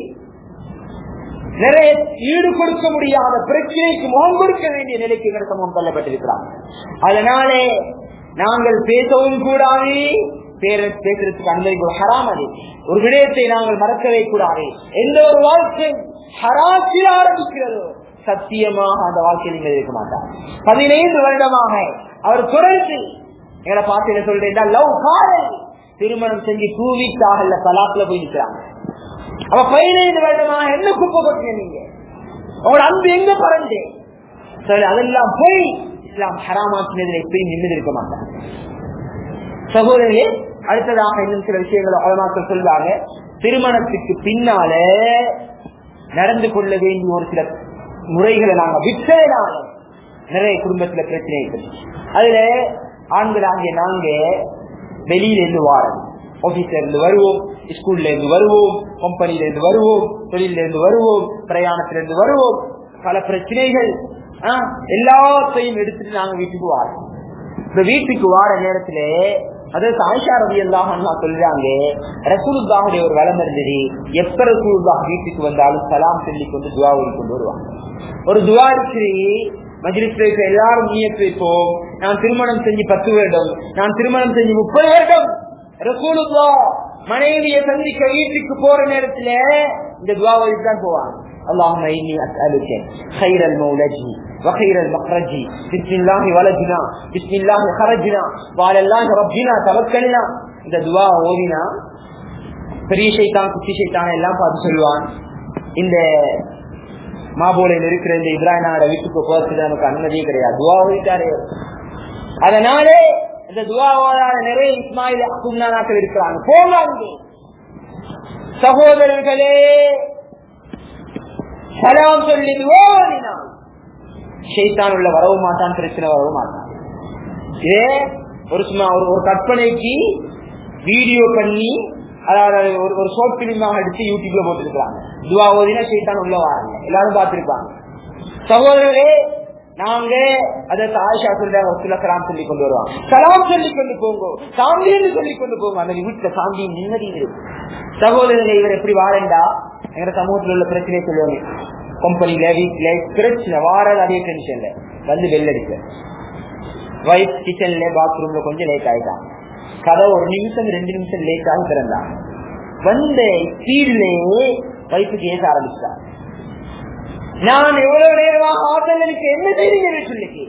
நிறைய ஈடு கொடுக்க முடியாத பிரச்சனைக்கு முகம் கொடுக்க வேண்டிய நிலைக்கு எங்கள் சமூகம் தள்ளப்பட்டிருக்கிறாங்க அதனாலே நாங்கள் பேசவும் கூடாது பேசுறதுக்கு அனுமதி ஹராம் அது ஒரு விடயத்தை நாங்கள் மறக்கவே கூடாது எந்த ஒரு வாழ்க்கை ஹராசில் ஆரம்பிக்கிறதோ சத்தியமாக அந்த வாழ்க்கையில் நீங்கள் இருக்க மாட்டார் பதினைந்து வருடமாக அவர் தொடர்ந்து எங்களை பார்த்து என்ன சொல்றேன் லவ் காதல் திருமணம் செஞ்சு டூ வீக்ஸ் ஆகல தலாத்துல போய் நிற்கிறாங்க அவ பதினைந்து வருடமாக என்ன குப்பை கொட்டீங்க நீங்க உங்களோட அன்பு எங்க பறந்து சரி அதெல்லாம் போய் இஸ்லாம் ஹராமாக்கினதில் எப்பயும் நின்று இருக்க மாட்டாங்க சகோதரர்களே அடுத்ததாக இன்னும் சில விஷயங்களை அவமாக்கள் சொல்வாங்க திருமணத்துக்கு பின்னால நடந்து கொள்ள வேண்டிய ஒரு சில முறைகளை நாங்க விட்டதுனால நிறைய குடும்பத்துல பிரச்சனை இருக்கு அதுல ஆண்களாகிய நாங்க வெளியில இருந்து வாரம் ஆபீஸ்ல இருந்து வருவோம் ஸ்கூல்ல இருந்து வருவோம் கம்பெனில இருந்து வருவோம் தொழில இருந்து வருவோம் பிரயாணத்துல இருந்து வருவோம் பல பிரச்சனைகள் எல்லாத்தையும் எடுத்துட்டு நாங்க வீட்டுக்கு வாரோம் இந்த வீட்டுக்கு வார நேரத்துல அதாவது ஆயிஷா ரவி எல்லாம் சொல்றாங்க ரசூலுல்லாவுடைய ஒரு வளம் இருந்தது எப்ப ரசூலுல்லா வீட்டுக்கு வந்தாலும் சலாம் சொல்லி கொண்டு துவா கொண்டு வருவாங்க ஒரு துவா இருக்கு மஜிலிஸ் வைக்க எல்லாரும் நீயத்து வைப்போம் நான் திருமணம் செஞ்சு பத்து வருடம் நான் திருமணம் செஞ்சு முப்பது வருடம் ரசூலுல்லா மனைவியை சந்திக்க வீட்டுக்கு போற நேரத்துல இந்த துவாவை தான் போவாங்க اللهم إني أسألك خير المولد وخير المخرج بسم الله ولدنا بسم الله خرجنا وعلى الله ربنا توكلنا இந்த துவா ஓதினா பெரிய சைத்தான் குட்டி சைத்தான் எல்லாம் பார்த்து சொல்லுவான் இந்த மாபோலையில் இருக்கிற இந்த இப்ராஹினோட வீட்டுக்கு போறதுக்கு நமக்கு அனுமதியே கிடையாது துவா ஓதிட்டாரே அதனாலே இந்த துவாவால நிறைய இஸ்மாயில் அப்துல்லாக்கள் இருக்கிறாங்க போவாங்க சகோதரர்களே சலாம் சொல்லி ஓடினான் ஷைத்தான் உள்ள வரவும் மாட்டான் பிரச்சனை வரவும் மாட்டான் இதே ஒரு சும்மா ஒரு ஒரு கற்பனைக்கு வீடியோ பண்ணி அதாவது ஒரு ஒரு ஷார்ட் பிலிமாக எடுத்து யூடியூப்ல போட்டுருக்காங்க துவா ஓதினா ஷைத்தான் உள்ள வராங்க எல்லாரும் பார்த்திருப்பாங்க சகோதரரே நாங்க அதை ஆயிஷா சொல்றாங்க சில சலாம் சொல்லி கொண்டு வருவாங்க சலாம் சொல்லி கொண்டு போங்க சாந்தின்னு சொல்லி கொண்டு போங்க அந்த வீட்டுல சாந்தியும் நிம்மதியும் இருக்கு சகோதரர்கள் இவர் எப்படி வாரண்டா எங்க சமூகத்தில் உள்ள பிரச்சனையை சொல்லுவாங்க கம்பெனில வீட்டுல பிரச்சனை வாரது அதே டென்ஷன்ல வந்து வெள்ளடிக்க வைஃப் கிச்சன்ல பாத்ரூம்ல கொஞ்சம் லேட் ஆயிட்டாங்க கதை ஒரு நிமிஷம் ரெண்டு நிமிஷம் லேட் ஆகி திறந்தாங்க வந்த ஸ்பீட்லயே வைஃபுக்கு ஏச ஆரம்பிச்சாங்க நான் எவ்வளவு நேரமாக ஆட்டலுக்கு என்ன செய்றீங்க சொல்லிக்கு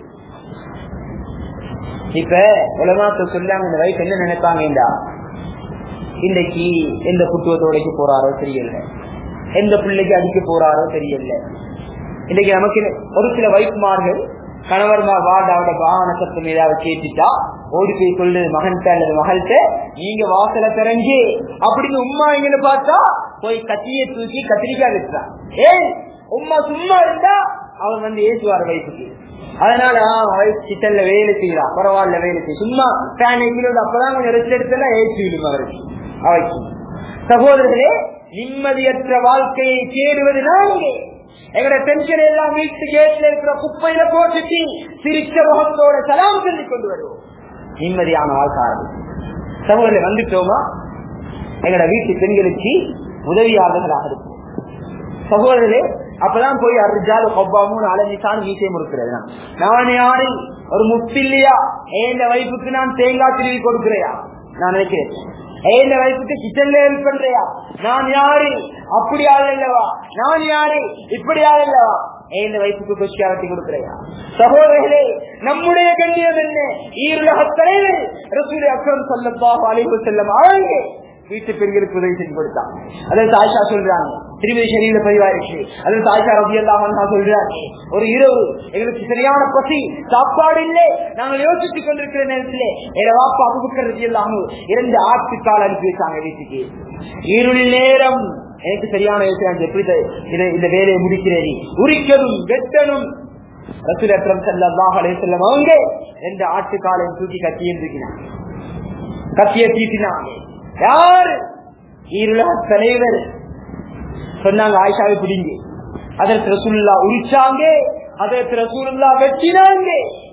இப்ப உலமாத்த சொல்லாங்க இந்த வயசு என்ன நினைப்பாங்கடா இன்னைக்கு எந்த புத்துவத்தோடைக்கு போறாரோ தெரியல எந்த பிள்ளைக்கு அடிக்க போறாரோ தெரியல இன்னைக்கு நமக்கு ஒரு சில வைப்புமார்கள் கணவர்மார் வார்டு அவட வாகன சத்தம் ஏதாவது கேட்டுட்டா ஓடி போய் சொல்லுது மகன்கிட்ட அல்லது மகள்கிட்ட நீங்க வாசல திறங்கி அப்படின்னு உமா இங்கன்னு பார்த்தா போய் கத்தியை தூக்கி கத்திரிக்காய் வச்சுறான் ஏன் உமா சும்மா இருந்தா அவன் வந்து ஏசுவார் வயசுக்கு அதனால கிச்சன்ல வேலை செய்யலாம் பரவாயில்ல வேலை செய்யும் சும்மா ஃபேன் எங்களோட அப்பதான் கொஞ்சம் ரெஸ்ட் எடுத்தா ஏசி விடும் அவருக்கு அவைக்கு சகோதரர்களே நிம்மதியற்ற வாழ்க்கையை தேடுவது நாங்க எங்களோட டென்ஷன் எல்லாம் வீட்டு கேட்ல இருக்கிற குப்பையில போட்டுட்டு சிரிச்ச முகத்தோட சலாம் சொல்லி கொண்டு வருவோம் நிம்மதியான வாழ்க்கை சகோதரர் வந்துட்டோமா எங்களோட வீட்டு பெண்களுக்கு உதவியாளர்களாக இருக்கும் சகோதரர்களே அப்பதான் போய் அர்ஜால் ஒப்பாமும் அலஞ்சித்தான் வீட்டையும் இருக்கிறது நான் யாரு ஒரு முப்பில்லையா எந்த வைப்புக்கு நான் தேங்காய் திருவி கொடுக்கிறையா நான் நினைக்கிறேன் ஏந்த வயசுக்கு கிச்சன்ல ஹெல்ப் பண்றியா நான் யாரு அப்படி ஆள் இல்லவா நான் யாரு இப்படி ஆள் இல்லவா ஏந்த வயசுக்கு கொச்சியா வெட்டி கொடுக்கிறையா சகோதரர்களே நம்முடைய கண்ணியம் என்ன ஈருலக தலைவர் ரசூல் அக்ரம் சொல்லப்பாக அழைப்பு செல்லும் ஆளுங்க வீட்டு பெண்களுக்கு உதவி செஞ்சு கொடுத்தான் அதாவது ஆயிஷா சொல்றாங்க திருமதி ஷரீர பதிவாயிடுச்சு அதாவது ஆயிஷா ரவி எல்லாம் சொல்றாங்க ஒரு இரவு எங்களுக்கு சரியான பசி சாப்பாடு இல்லை நாங்கள் யோசித்துக் கொண்டிருக்கிற நேரத்தில் என் வாப்பா அபுபக்கர் ரவி எல்லாம் இரண்டு ஆட்டுக்கால் அனுப்பி வச்சாங்க வீட்டுக்கு இருள் நேரம் எனக்கு சரியான யோசனை எப்படி இதை- இந்த வேலையை முடிக்கிறது உரிக்கணும் வெட்டணும் ரசூலம் செல்லாம் செல்லம் அவங்க ரெண்டு ஆட்டுக்காலையும் தூக்கி கத்தி இருந்துக்கிறாங்க கத்திய தீட்டினாங்க யாரு ஈருலக தலைவர் சொன்னாங்க ஆயிஷாவை பிடிங்க அதற்கு ரசூல்லா உரிச்சாங்க அதற்கு ரசூல்லா வெட்டினாங்க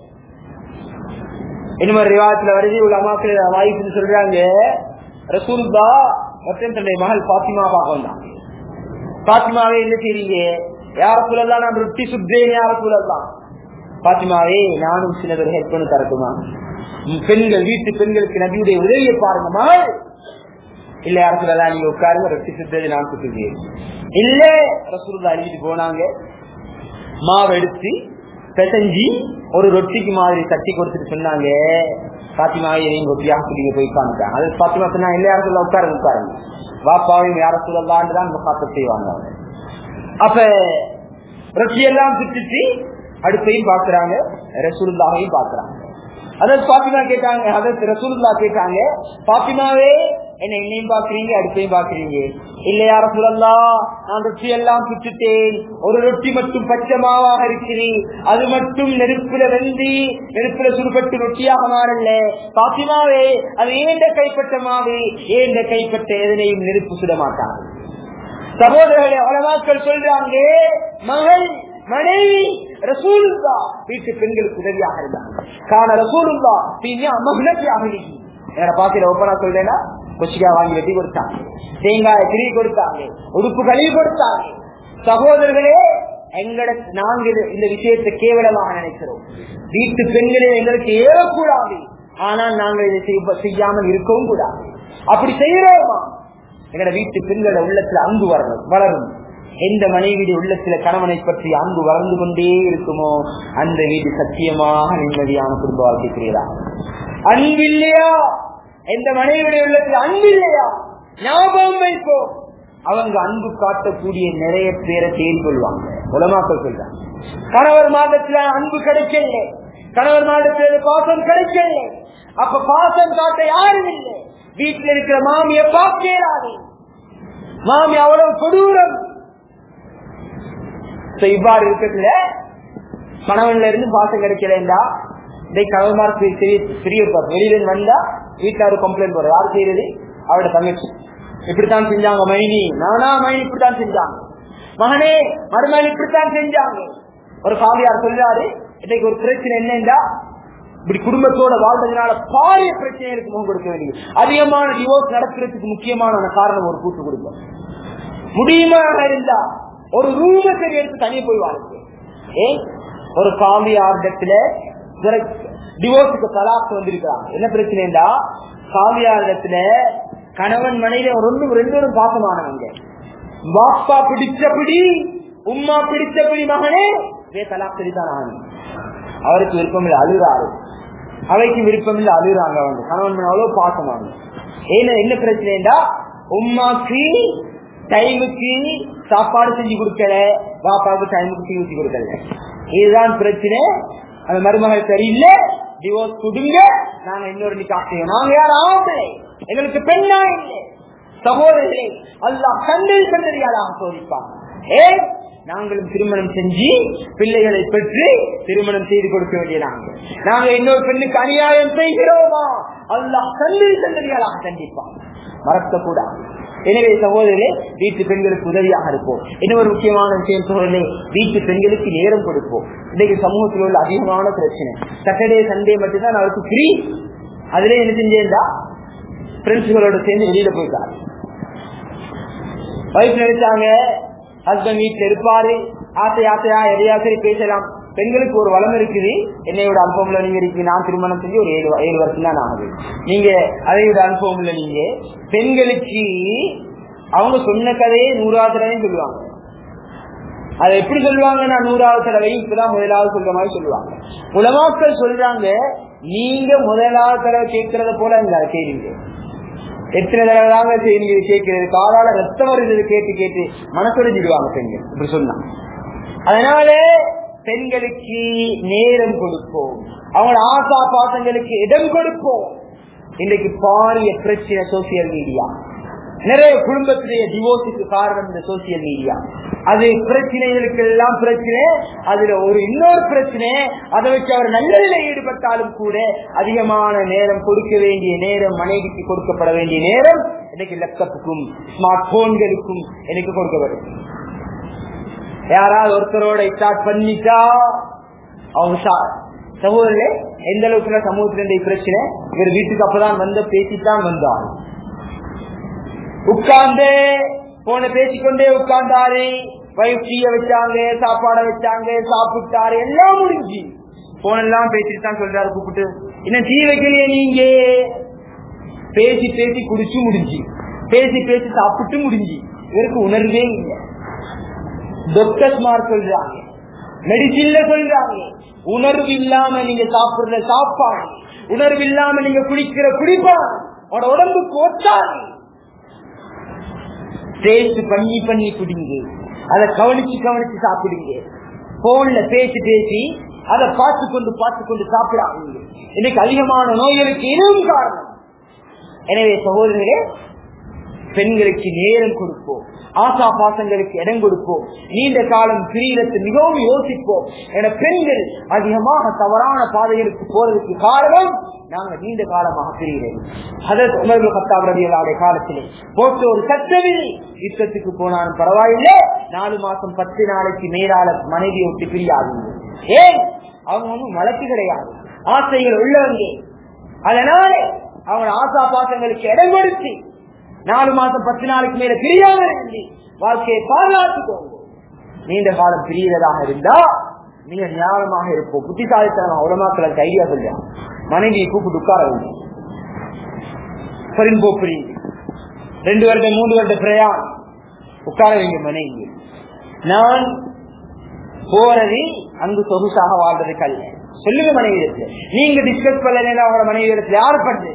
இன்னும் ரிவாயத்துல வருது உள்ள அம்மாக்கள் வாய்ப்பு சொல்றாங்க ரசூல்லா மற்றும் தன்னுடைய மகள் பாத்திமா பார்க்க வந்தாங்க பாத்திமாவே என்ன செய்றீங்க யார சொல்லலாம் நான் ரொட்டி சுத்தேன் யார சொல்லலாம் பாத்திமாவே நானும் சில பேர் ஹெல்ப் பண்ணி தரட்டுமா உம் பெண்கள் வீட்டு பெண்களுக்கு நபியுடைய உதவியை பாருங்க மகள் இல்ல யார சொல்லலாம் நீங்க உட்காருங்க ரொட்டி சுத்தது நான் சுத்துவேன் இல்ல ரசூல்லா அழிஞ்சிட்டு போனாங்க மாவு எடுத்து பிசைஞ்சி ஒரு ரொட்டிக்கு மாதிரி தட்டி கொடுத்துட்டு சொன்னாங்க பாத்திமாவை நீங்க ரொட்டியாக குடிங்க போய் உட்காந்துட்டாங்க அது பாத்திமா சொன்னா இல்ல யார சொல்ல உட்காருங்க உட்காருங்க வாப்பாவையும் யார சொல்லலான்னு தான் காத்த செய்வாங்க அவங்க அப்ப ரொட்டி எல்லாம் சுத்திட்டு அடுப்பையும் பாக்குறாங்க ரசூலுல்லாவையும் பாக்குறாங்க அதாவது பாத்திமா கேட்டாங்க அதாவது ரசூலுல்லா கேட்டாங்க பாத்திமாவே என்ன என்னையும் பாக்குறீங்க அடுப்பையும் பாக்குறீங்க இல்ல யார சொல்லலாம் நான் ரொட்டி எல்லாம் சுட்டுட்டேன் ஒரு ரொட்டி மட்டும் பச்சை மாவாக இருக்கிறேன் அது மட்டும் நெருப்புல வெந்தி நெருப்புல சுடுபட்டு ரொட்டியாக மாறல பாத்திமாவே அது ஏண்ட கைப்பட்ட மாவு ஏண்ட கைப்பட்ட எதனையும் நெருப்பு சுட மாட்டாங்க சகோதரர்களை உலமாக்கள் சொல்றாங்க மகள் மனைவி ரசூலுல்லா வீட்டு பெண்களுக்கு உதவியாக இருந்தாங்க காண ரசூலுல்லா பின்ன மகிழ்ச்சியாக என்னோட பாத்திர ஒப்பனா சொல்றேன்னா கொச்சிக்கா வாங்கி வெட்டி கொடுத்தாங்க தேங்காய் திரி கொடுத்தாங்க உடுப்பு கழுவி கொடுத்தாங்க சகோதரர்களே எங்கட நாங்க இது- இந்த விஷயத்தை கேவலமாக நினைக்கிறோம் வீட்டு பெண்களே எங்களுக்கு ஏறக்கூடாது ஆனால் நாங்கள் இதை செய்ய- செய்யாமல் இருக்கவும் கூடாது அப்படி செய்யறோமா எங்கட வீட்டு பெண்களோட உள்ளத்துல அன்பு வரணும் வளரும் எந்த மனைவியுடைய உள்ளத்துல கணவனை பற்றி அன்பு வளர்ந்து கொண்டே இருக்குமோ அந்த வீடு சத்தியமாக நிம்மதியான குடும்ப வாழ்க்கைக்கிறீரா அன்பு இல்லையா எந்த மனைவியுடைய உள்ளத்துல அன்பு இல்லையா ஞாபகம் வைப்போம் அவங்க அன்பு காட்டக்கூடிய நிறைய பேரை தேடி கொள்வாங்க உலமாக்கள் சொல்றாங்க கணவர் மாதத்துல அன்பு கிடைக்கல கணவர் மாதத்துல பாசம் கிடைக்கல அப்ப பாசம் காட்ட யாரும் இல்லை வீட்டுல இருக்கிற மாமிய பார்க்கிறாரு மாமி அவ்வளவு கொடூரம் So, இவ்வாறு இருக்கிறதுல கணவன்ல இருந்து பாசம் கிடைக்கலண்டா இந்த கணவன்மார் பெரிய வெளியில இருந்து வந்தா வீட்டுல ஒரு கம்ப்ளைண்ட் போற யார் செய்யறது அவரோட தங்கச்சி இப்படித்தான் செஞ்சாங்க மைனி நானா மைனி இப்படித்தான் செஞ்சாங்க மகனே மருமகன் இப்படித்தான் செஞ்சாங்க ஒரு காவியார் சொல்றாரு இன்னைக்கு ஒரு பிரச்சனை என்னன்னா இப்படி குடும்பத்தோட வாழ்றதுனால பாரிய பிரச்சனைகளுக்கு முகம் கொடுக்க வேண்டியது அதிகமான டிவோர்ஸ் நடக்கிறதுக்கு முக்கியமான காரணம் ஒரு கூட்டு குடும்பம் முடியுமாக இருந்தா ஒரு ரூம சரி எடுத்து தனியே போய் வாழ்க்கை ஏன் ஒரு காவியார்டத்துல டிவோர்ஸுக்கு தலாக்கு வந்திருக்கிறாங்க என்ன பிரச்சனைடா காவியார்டத்துல கணவன் மனைவி ரெண்டும் ரெண்டும் பாசமானவங்க பாப்பா பிடிச்சபடி உம்மா பிடிச்சபடி மகனே வே தலாக் சரிதான் ஆகணும் அவருக்கு விருப்பம் இல்லை அழுறாரு அவைக்கு விருப்பம் இல்லை அழுறாங்க அவங்க கணவன் மனைவி அவ்வளவு பாசமானது ஏன்னா என்ன பிரச்சனைடா உமாக்கு டைமுக்கு சாப்பாடு செஞ்சு கொடுக்கல பாப்பாவுக்கு டைமுக்கு டீ ஊற்றி கொடுக்கல இதுதான் பிரச்சனை அந்த மருமகள் சரியில்லை டிவோர்ஸ் கொடுங்க நாங்க இன்னொரு நிக்கா செய்வோம் நாங்க யாரும் ஆம்பளை எங்களுக்கு பெண்ணா இல்லை சகோதரர்களே அல்லாஹ் கண்டை கண்டறியாளாக சோதிப்பான் ஏன் நாங்களும் திருமணம் செஞ்சு பிள்ளைகளை பெற்று திருமணம் செய்து கொடுக்க வேண்டிய நாங்கள் நாங்க இன்னொரு பெண்ணுக்கு அநியாயம் செய்கிறோமா அல்லாஹ் கண்டை கண்டறியாளாக கண்டிப்பான் மறக்கக்கூடாது எனவே சகோதரர்களே வீட்டு பெண்களுக்கு உதவியாக இருப்போம் இன்னொரு முக்கியமான விஷயம் சகோதரர்களே வீட்டு பெண்களுக்கு நேரம் கொடுப்போம் இன்னைக்கு சமூகத்தில் உள்ள அதிகமான பிரச்சனை சாட்டர்டே சண்டே மட்டும்தான் அவருக்கு ஃப்ரீ அதுல என்ன செஞ்சேன்டா பிரெண்ட்ஸுகளோட சேர்ந்து வெளியில போயிட்டாரு வைஃப் நினைச்சாங்க ஹஸ்பண்ட் வீட்டுல இருப்பாரு ஆசை ஆசையா எதையா சரி பேசலாம் பெண்களுக்கு ஒரு வளம் இருக்குது என்னையோட அனுபவம்ல நீங்க இருக்கு நான் திருமணம் செஞ்சு ஒரு ஏழு ஏழு வருஷம் தான் ஆகுது நீங்க அதை விட அனுபவம்ல நீங்க பெண்களுக்கு அவங்க சொன்ன கதையே நூறாவது தடவையும் சொல்லுவாங்க அதை எப்படி சொல்லுவாங்கன்னா நூறாவது தடவை இப்பதான் முதலாவது சொல்ற மாதிரி சொல்லுவாங்க உலமாக்கள் சொல்றாங்க நீங்க முதலாவது தடவை கேட்கறத போல இந்த கேள்வி எத்தனை தடவை தாங்க செய்தி கேட்கிறது காலால ரத்தம் வருது கேட்டு கேட்டு மனசுடைஞ்சிடுவாங்க பெண்கள் இப்படி சொன்னா அதனால பெண்களுக்கு நேரம் கொடுப்போம் அவங்களோட ஆசா பாசங்களுக்கு இடம் கொடுப்போம் இன்றைக்கு பாரிய பிரச்சனை சோசியல் மீடியா நிறைய குடும்பத்திலேயே டிவோர்ஸுக்கு காரணம் இந்த சோசியல் மீடியா அது பிரச்சனைகளுக்கு எல்லாம் பிரச்சனை அதுல ஒரு இன்னொரு பிரச்சனை அதை வச்சு அவர் நல்லதில் ஈடுபட்டாலும் கூட அதிகமான நேரம் கொடுக்க வேண்டிய நேரம் மனைவிக்கு கொடுக்கப்பட வேண்டிய நேரம் இன்னைக்கு லேப்டாப்புக்கும் ஸ்மார்ட் போன்களுக்கும் எனக்கு கொடுக்கப்படும் யாராவது ஒருத்தரோட ஸ்டார்ட் பண்ணிட்டா அவங்க சகோதரர்களே எந்த அளவுக்கு சமூகத்துல இந்த பிரச்சனை இவர் வீட்டுக்கு அப்பதான் வந்த பேசித்தான் வந்தார் உட்கார்ந்து போன பேசிக்கொண்டே உட்கார்ந்தாரு வைஃப் டீய வச்சாங்க சாப்பாட வச்சாங்க சாப்பிட்டாரு எல்லாம் முடிஞ்சு போனெல்லாம் பேசிட்டு தான் சொல்றாரு கூப்பிட்டு இன்னும் டீ வைக்கலையே நீங்க பேசி பேசி குடிச்சு முடிஞ்சு பேசி பேசி சாப்பிட்டு முடிஞ்சு இவருக்கு உணர்வே இல்லை டாக்டர்ஸ் மார் சொல்றாங்க மெடிசின்ல சொல்றாங்க உணர்வு இல்லாம நீங்க சாப்பிடுற சாப்பாடு உணர்வு இல்லாம நீங்க குடிக்கிற குடிப்பான் உட உடம்புக்கு ஒட்டாது டேஸ்ட் பண்ணி பண்ணி குடிங்க அதை கவனிச்சு கவனிச்சு சாப்பிடுங்க போன்ல பேசி பேசி அதை பார்த்து கொண்டு பார்த்து கொண்டு சாப்பிடாதீங்க இன்னைக்கு அதிகமான நோய்களுக்கு இதுவும் காரணம் எனவே சகோதரர்களே பெண்களுக்கு நேரம் கொடுப்போம் ஆசா பாசங்களுக்கு இடம் கொடுப்போம் நீண்ட காலம் பிரியத்தை மிகவும் யோசிப்போம் என பெண்கள் அதிகமாக தவறான பாதைகளுக்கு போறதுக்கு காரணம் நாங்க நீண்ட காலமாக பிரிகிறோம் அதற்கு உணர்வு கத்தாவுடைய காலத்திலே போட்டு ஒரு சட்டவிதி யுத்தத்துக்கு போனாலும் பரவாயில்லை நாலு மாசம் பத்து நாளைக்கு மேலாள மனைவி விட்டு பிரியாது ஏன் அவங்க ஒன்றும் வழக்கு கிடையாது ஆசைகள் உள்ளவங்க அதனால அவங்க ஆசா பாசங்களுக்கு இடம் கொடுத்து நாலு மாசம் பத்து நாளைக்கு மேல பிரியாம இருந்து வாழ்க்கையை பாதுகாத்துக்கோங்க நீண்ட காலம் பிரியறதாக இருந்தா மிக ஞானமாக இருப்போம் புத்திசாலித்தனமா உலமாக்களுக்கு ஐடியா சொல்றான் மனைவியை கூப்பிட்டு உட்கார வேண்டும் போப்புரி ரெண்டு வருடம் மூன்று வருட பிரயாணம் உட்கார வேண்டிய மனைவி நான் போறது அங்கு சொகுசாக வாழ்றதுக்கு அல்ல சொல்லுங்க மனைவி இடத்துல நீங்க டிஸ்கஸ் பண்ணல அவங்களோட மனைவி இடத்துல யார் பண்றது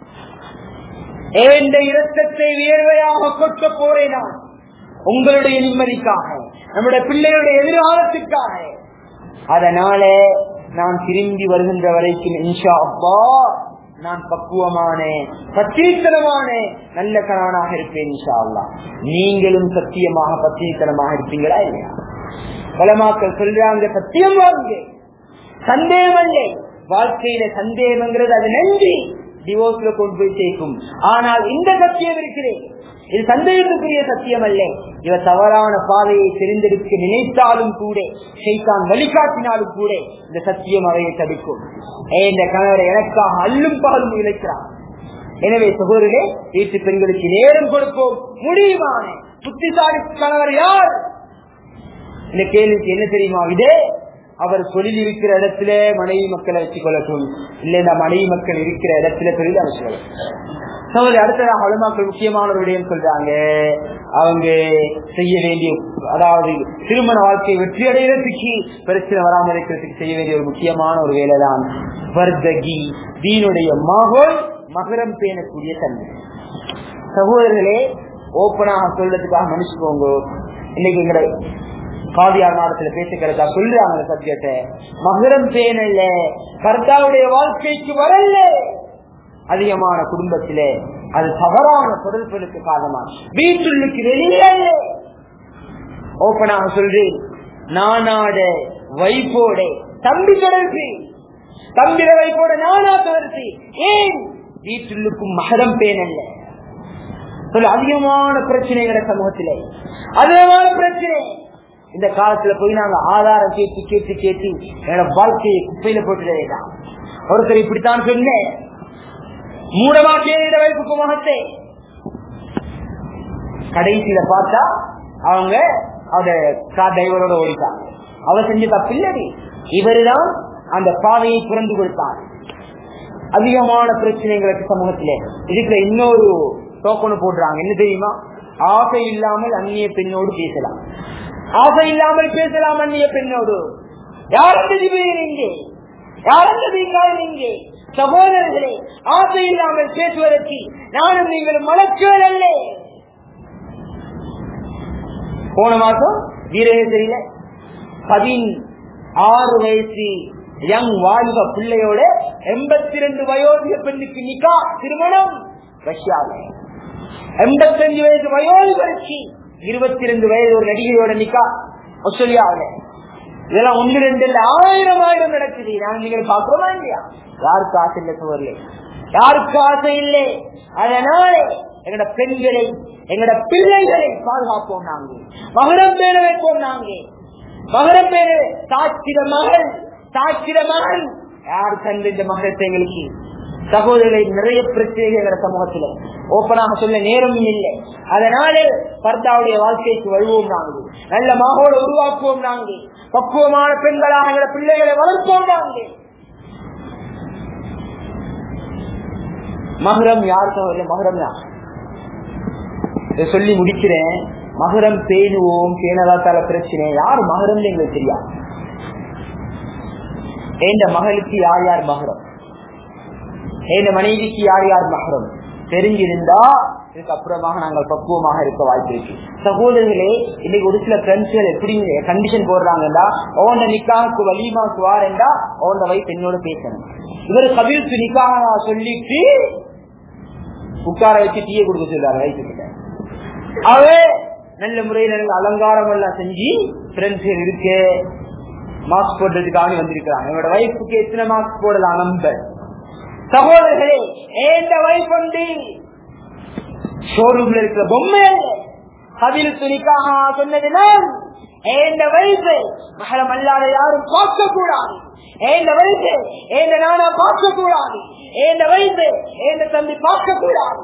ஏந்த இரத்தத்தை வியர்வையாக கொட்ட போறேன் நான் உங்களுடைய நிம்மதிக்காக நம்முடைய பிள்ளைகளுடைய எதிர்காலத்துக்காக அதனால நான் திரும்பி வருகின்ற வரைக்கும் இன்ஷா அப்பா நான் பக்குவமான பச்சீத்தனமான நல்ல கணவனாக இருப்பேன் இன்ஷா அல்லா நீங்களும் சத்தியமாக பச்சீத்தனமாக இருப்பீங்களா இல்லையா பலமாக்கள் சொல்றாங்க சத்தியம் வாங்க சந்தேகம் இல்லை வாழ்க்கையில சந்தேகங்கிறது அது நன்றி டிவோர்ஸ்ல கொண்டு போய் சேர்க்கும் ஆனால் இந்த சத்தியம் இருக்கிறேன் இது சந்தேகத்துக்குரிய சத்தியம் அல்ல இவ தவறான பாதையை தெரிந்தெடுக்க நினைத்தாலும் கூட செய்தான் வழிகாட்டினாலும் கூட இந்த சத்தியம் அவையை தடுக்கும் இந்த கணவரை எனக்காக அல்லும் பாலும் இழைக்கிறான் எனவே சகோதரே வீட்டு பெண்களுக்கு நேரம் கொடுப்போம் முடியுமான புத்திசாலி கணவர் யார் இந்த கேள்விக்கு என்ன தெரியுமா இதே அவர் தொழில் இருக்கிற இடத்துல மனைவி மக்களை வச்சுக் கொள்ளட்டும் இல்ல மனைவி மக்கள் இருக்கிற இடத்துல தொழில் அமைச்சு சோதரி அடுத்ததாக உலமாக்கள் முக்கியமான ஒரு விடயம் சொல்றாங்க அவங்க செய்ய வேண்டிய அதாவது திருமண வாழ்க்கையை வெற்றி அடைகிறதுக்கு பிரச்சனை வராமல் இருக்கிறதுக்கு செய்ய வேண்டிய ஒரு முக்கியமான ஒரு வேலை தான் வர்தகி தீனுடைய மகள் மகரம் பேணக்கூடிய தன்மை சகோதரர்களே ஓப்பனாக சொல்றதுக்காக மன்னிச்சுக்கோங்க இன்னைக்கு எங்களை காவியார் மாதத்துல பேசுகிறதா சொல்றாங்க அந்த சப்ஜெக்ட மகரம் பேணல்ல கர்த்தாவுடைய வாழ்க்கைக்கு வரல அதிகமான குடும்பத்திலே அது தவறான தொடர்புகளுக்கு காரணமா வீட்டுள்ளுக்கு வெளியே ஓப்பனாக சொல்றேன் நானாட வைப்போட தம்பி தொடர்பு தம்பிர வைப்போட நானா தொடர்பு ஏன் வீட்டுள்ளுக்கும் மகரம் பேணல்ல சொல்ல அதிகமான பிரச்சனைகளை சமூகத்திலே அதிகமான பிரச்சனை இந்த காலத்துல போய் நாங்க ஆதாரம் கேட்டு கேட்டு கேட்டு என்னோட வாழ்க்கையை குப்பையில போட்டுட்டே ஒருத்தர் இப்படித்தான் சொன்னேன் மூடமாக்கே இந்த வைப்புக்கு முகத்தை கடைசியில பார்த்தா அவங்க அவட கார் டிரைவரோட ஓடிட்டாங்க அவர் செஞ்ச தப்பு இல்லடி இவருதான் அந்த பாதையை புரண்டு கொடுத்தார் அதிகமான பிரச்சனைகளுக்கு சமூகத்திலே இதுக்குள்ள இன்னொரு டோக்கனு போடுறாங்க என்ன தெரியுமா ஆசை இல்லாமல் அந்நிய பெண்ணோடு பேசலாம் ஆசை இல்லாமல் பேசலாம் அந்நிய பெண்ணோடு யார் அந்த திபீர் இங்கே யார் அந்த தீங்காயம் இங்கே சகோதரர்களே ஆசை இல்லாமல் பேசுவதற்கு நானும் நீங்கள் மலக்குகள் அல்ல போன மாசம் வீரகேசரியில பதின் ஆறு வயசு யங் வாழ்வ பிள்ளையோட எண்பத்தி ரெண்டு வயோதிக பெண்ணுக்கு நிக்கா திருமணம் ரஷ்யாவில் எண்பத்தஞ்சு வயசு வயோதிகருக்கு இருபத்தி ரெண்டு வயது ஒரு நடிகையோட நிக்கா ஆஸ்திரேலியாவில் இதெல்லாம் ஒன்று ரெண்டு இல்ல ஆயிரம் ஆயிரம் நடக்குது நாங்க நீங்கள் பாக்குறோமா இல்லையா யாருக்கு ஆசை இல்லை சுவர்ல யாருக்கு ஆசை இல்லை அதனால எங்கட பெண்களை எங்கட பிள்ளைகளை பாதுகாப்போம் நாங்க மகரம் பேர வைப்போம் நாங்க மகரம் பேர சாட்சிட மகள் சாட்சிட மகள் யார் கண்டு இந்த மகரத்தை எங்களுக்கு சகோதரர்களை நிறைய பிரச்சனைகள் சமூகத்தில் ஓப்பனாக சொல்ல நேரமும் இல்லை அதனால பர்தாவுடைய வாழ்க்கைக்கு வருவோம் நாங்கள் நல்ல மகோட உருவாக்குவோம் நாங்கள் பக்குவமான பெண்களாக எங்களை பிள்ளைகளை வளர்ப்போம் நாங்கள் மகரம் யார் சகோதரர் மகரம் தான் இதை சொல்லி முடிக்கிறேன் மகரம் பேணுவோம் பேணதாத்தால பிரச்சனை யார் மகரம் எங்களுக்கு தெரியாது எந்த மகளுக்கு யார் யார் மகரம் எந்த மனைவிக்கு யார் யார் மகரம் தெரிஞ்சிருந்தா இதுக்கு அப்புறமாக நாங்கள் பக்குவமாக இருக்க வாய்ப்பு இருக்கு சகோதரர்களே இன்னைக்கு ஒரு சில ஃப்ரெண்ட்ஸ்கள் எப்படி கண்டிஷன் போடுறாங்கன்னா ஓண்ட நிக்காவுக்கு வலிமாக்கு வாரண்டா ஓண்ட வைஃப் என்னோட பேசணும் இவர் கபில்க்கு நிக்காக சொல்லிட்டு உட்கார வச்சு டீயை கொடுக்க சொல்றாரு வயசுக்கிட்ட அவே நல்ல முறையில் நல்ல அலங்காரம் எல்லாம் செஞ்சு ஃப்ரெண்ட்ஸ் இருக்கு மாஸ்க் போடுறதுக்காக வந்திருக்கிறாங்க என்னோட வைஃபுக்கு எத்தனை மாஸ்க் போடலாம் நம்ப சகோதரர்களே ஏந்த வைஃப் வந்து ஷோரூம்ல இருக்கிற பொம்மை அதில் துணிக்காக சொன்னது நான் ஏந்த வயசு மகளம் அல்லாத யாரும் பார்க்க கூடாது ஏந்த வயசு ஏந்த நானா பார்க்க கூடாது ஏந்த வயசு ஏந்த தம்பி பார்க்க கூடாது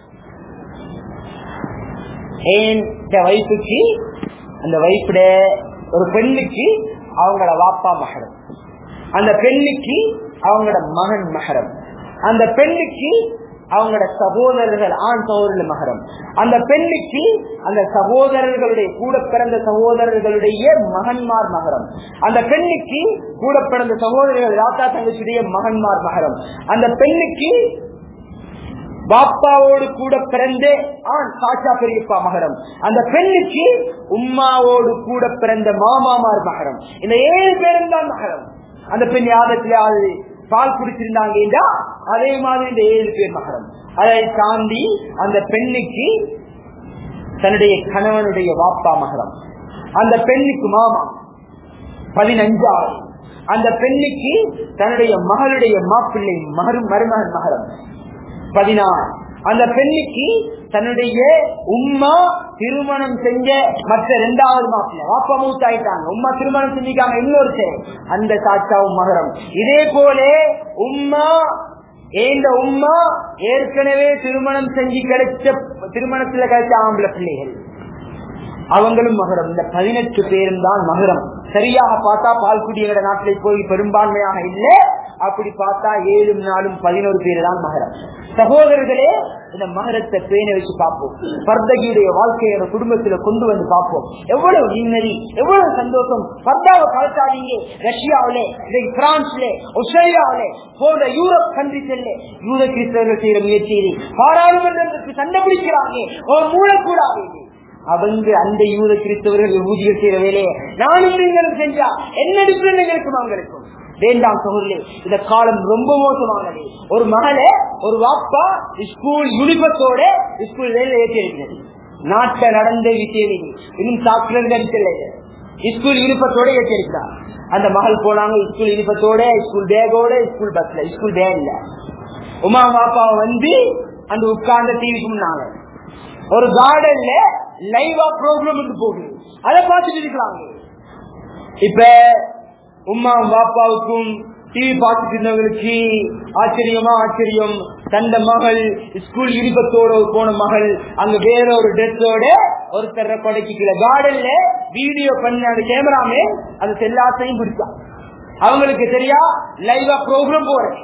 ஏந்த வயசுக்கு அந்த வயசுட ஒரு பெண்ணுக்கு அவங்களோட வாப்பா மகரம் அந்த பெண்ணுக்கு அவங்களோட மகன் மகரம் அந்த பெண்ணுக்கு அவங்களோட சகோதரர்கள் ஆண் சகோதரர்கள் மகரம் அந்த பெண்ணுக்கு அந்த சகோதரர்களுடைய கூட பிறந்த சகோதரர்களுடைய மகன்மார் மகரம் அந்த பெண்ணுக்கு கூட பிறந்த சகோதரர்கள் ராத்தா தங்கச்சியுடைய மகன்மார் மகரம் அந்த பெண்ணுக்கு பாப்பாவோடு கூட பிறந்த ஆண் சாச்சா பெரியப்பா மகரம் அந்த பெண்ணுக்கு உம்மாவோடு கூட பிறந்த மாமாமார் மகரம் இந்த ஏழு பேரும் தான் மகரம் அந்த பெண் யாதத்திலே பால் குடிச்சிருந்தாங்க அதே மாதிரி இந்த ஏழு பேர் மகரம் அதை தாண்டி அந்த பெண்ணுக்கு தன்னுடைய கணவனுடைய வாப்பா மகரம் அந்த பெண்ணுக்கு மாமா பதினஞ்சாவது அந்த பெண்ணுக்கு தன்னுடைய மகளுடைய மாப்பிள்ளை மறு மருமகன் மகரம் பதினாறு அந்த பெண்ணுக்கு தன்னுடைய உம்மா திருமணம் செஞ்ச மற்ற இரண்டாவது மாப்பிள்ள வாப்பா மூத்தாயிட்டாங்க உம்மா திருமணம் செஞ்சுக்காங்க இன்னொரு அந்த சாட்சாவும் மகரம் இதே போல உம்மா ஏந்த உம்மா ஏற்கனவே திருமணம் செஞ்சு கிடைச்ச திருமணத்துல கிடைச்ச ஆம்பளை பிள்ளைகள் அவங்களும் மகரம் இந்த பதினெட்டு பேரும் தான் மகரம் சரியாக பார்த்தா பால்குடியோட நாட்டில் போய் பெரும்பான்மையாக இல்லை அப்படி பார்த்தா ஏழும் நாளும் பதினோரு பேர் தான் மகரம் சகோதரர்களே இந்த மகரத்தை பேண வச்சு பார்ப்போம் பர்தகியுடைய வாழ்க்கையை நம்ம குடும்பத்துல கொண்டு வந்து பார்ப்போம் எவ்வளவு நிம்மதி எவ்வளவு சந்தோஷம் பர்தாவை கலத்தாதீங்க ரஷ்யாவிலே இன்னைக்கு பிரான்ஸ்ல ஆஸ்திரேலியாவிலே போன்ற யூரோப் கண்ட்ரிஸ்ல யூத கிறிஸ்தவர்கள் செய்யற முயற்சியில் பாராளுமன்றத்துக்கு சண்டை பிடிக்கிறாங்க ஒரு மூலக்கூடாது அவங்க அந்த யூத கிறிஸ்தவர்கள் ஊதியம் செய்யற வேலையை நானும் நீங்களும் செஞ்சா என்ன டிஃபரெண்ட் எங்களுக்கும் அங்க இருக்கும் வேண்டாம் சகோதரே இந்த காலம் ரொம்ப மோசமானது ஒரு மகளே ஒரு வாப்பா ஸ்கூல் யூனிபத்தோட ஸ்கூல் வேலை ஏற்றி இருக்கிறது நாட்டை நடந்த விஷயம் இது இன்னும் சாப்பிட்டு அடிக்கல ஸ்கூல் யூனிபத்தோட ஏற்றி இருக்கிறார் அந்த மகள் போனாங்க ஸ்கூல் யூனிபத்தோட ஸ்கூல் பேக்கோட ஸ்கூல் பஸ்ல ஸ்கூல் பேக் இல்ல உமா பாப்பா வந்து அந்த உட்கார்ந்த டிவிக்கு முன்னாங்க ஒரு கார்டன்ல லைவா ப்ரோக்ராம் போகுது அதை பார்த்துட்டு இருக்கிறாங்க இப்ப உமா பாப்பாவுக்கும் டிவி பார்த்துட்டு இருந்தவங்களுக்கு ஆச்சரியமா ஆச்சரியம் தந்த மகள் ஸ்கூல் யூனிபத்தோட போன மகள் அங்க வேற ஒரு ட்ரெஸ்ஸோட ஒருத்தர கொடைக்கு கார்டன்ல வீடியோ பண்ண அந்த கேமராமே அது எல்லாத்தையும் பிடிச்சா அவங்களுக்கு தெரியா லைவா ப்ரோக்ராம் போறேன்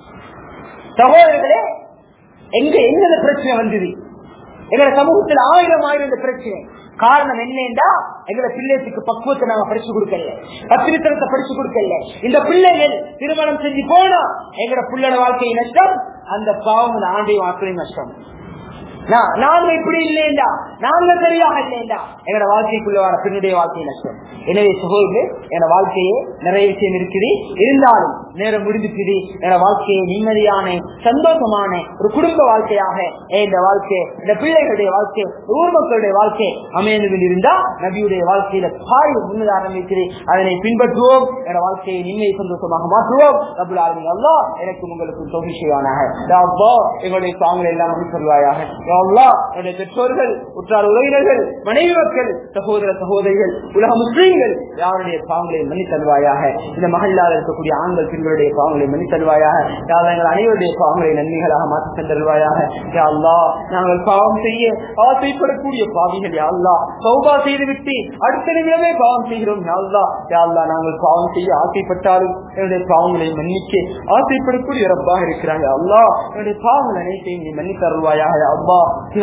சகோதரர்களே எங்க எங்க பிரச்சனை வந்தது எங்க சமூகத்தில் ஆயிரம் ஆயிரம் இந்த பிரச்சனை காரணம் என்னண்டா எங்களை பிள்ளைகளுக்கு பக்குவத்தை நாங்க படிச்சு கொடுக்கல பத்திரித்தனத்தை படிச்சு கொடுக்கல இந்த பிள்ளைகள் திருமணம் செஞ்சு போனா எங்கட பிள்ளைட வாழ்க்கை நஷ்டம் அந்த பாவம் ஆண்டை வாழ்க்கை நஷ்டம் நாங்க இப்படி இல்லையா நாங்க சரியாக இல்லையா எங்களோட வாழ்க்கைக்குள்ள வர பெண்ணுடைய வாழ்க்கை நஷ்டம் எனவே சகோதரர்கள் என்னோட வாழ்க்கையே நிறைய விஷயம் இருக்குது இருந்தாலும் நேரம் முடிஞ்சுக்குது என்னோட வாழ்க்கையை நிம்மதியான சந்தோஷமான ஒரு குடும்ப வாழ்க்கையாக இந்த வாழ்க்கை இந்த பிள்ளைகளுடைய வாழ்க்கை ஊர் மக்களுடைய வாழ்க்கை அமைந்து இருந்தா நபியுடைய வாழ்க்கையில பாய் முன்னுதாரணம் இருக்குது அதனை பின்பற்றுவோம் என்னோட வாழ்க்கையை நிம்மதி சந்தோஷமாக மாற்றுவோம் ரபுல் ஆலமின் அல்லா எனக்கு உங்களுக்கு தொகுச்சியானாக எங்களுடைய சாங்களை எல்லாம் சொல்வாயாக என்னுடைய பெற்றோர்கள் உற்றார் உறவினர்கள் மனைவி மக்கள் சகோதர சகோதரிகள் உலக முஸ்லீம்கள் யாருடைய பாவங்களை மன்னித்தல்வாயாக இந்த மகளால் இருக்கக்கூடிய ஆண்கள் பெண்களுடைய பாவங்களை மன்னித்தல்வாயாக யார் எங்கள் அனைவருடைய பாவங்களை நன்மைகளாக மாற்றி தந்தல்வாயாக யாழ்லா நாங்கள் பாவம் செய்ய ஆசைப்படக்கூடிய பாவிகள் யாழ்லா சௌபா செய்துவிட்டு அடுத்த நிமிடமே பாவம் செய்கிறோம் யாழ்லா யாழ்லா நாங்கள் பாவம் செய்ய ஆசைப்பட்டாலும் என்னுடைய பாவங்களை மன்னிக்க ஆசைப்படக்கூடிய ரப்பாக இருக்கிறாங்க அல்லா என்னுடைய பாவங்கள் அனைத்தையும் நீ மன்னித்தருள்வாயாக அல்லா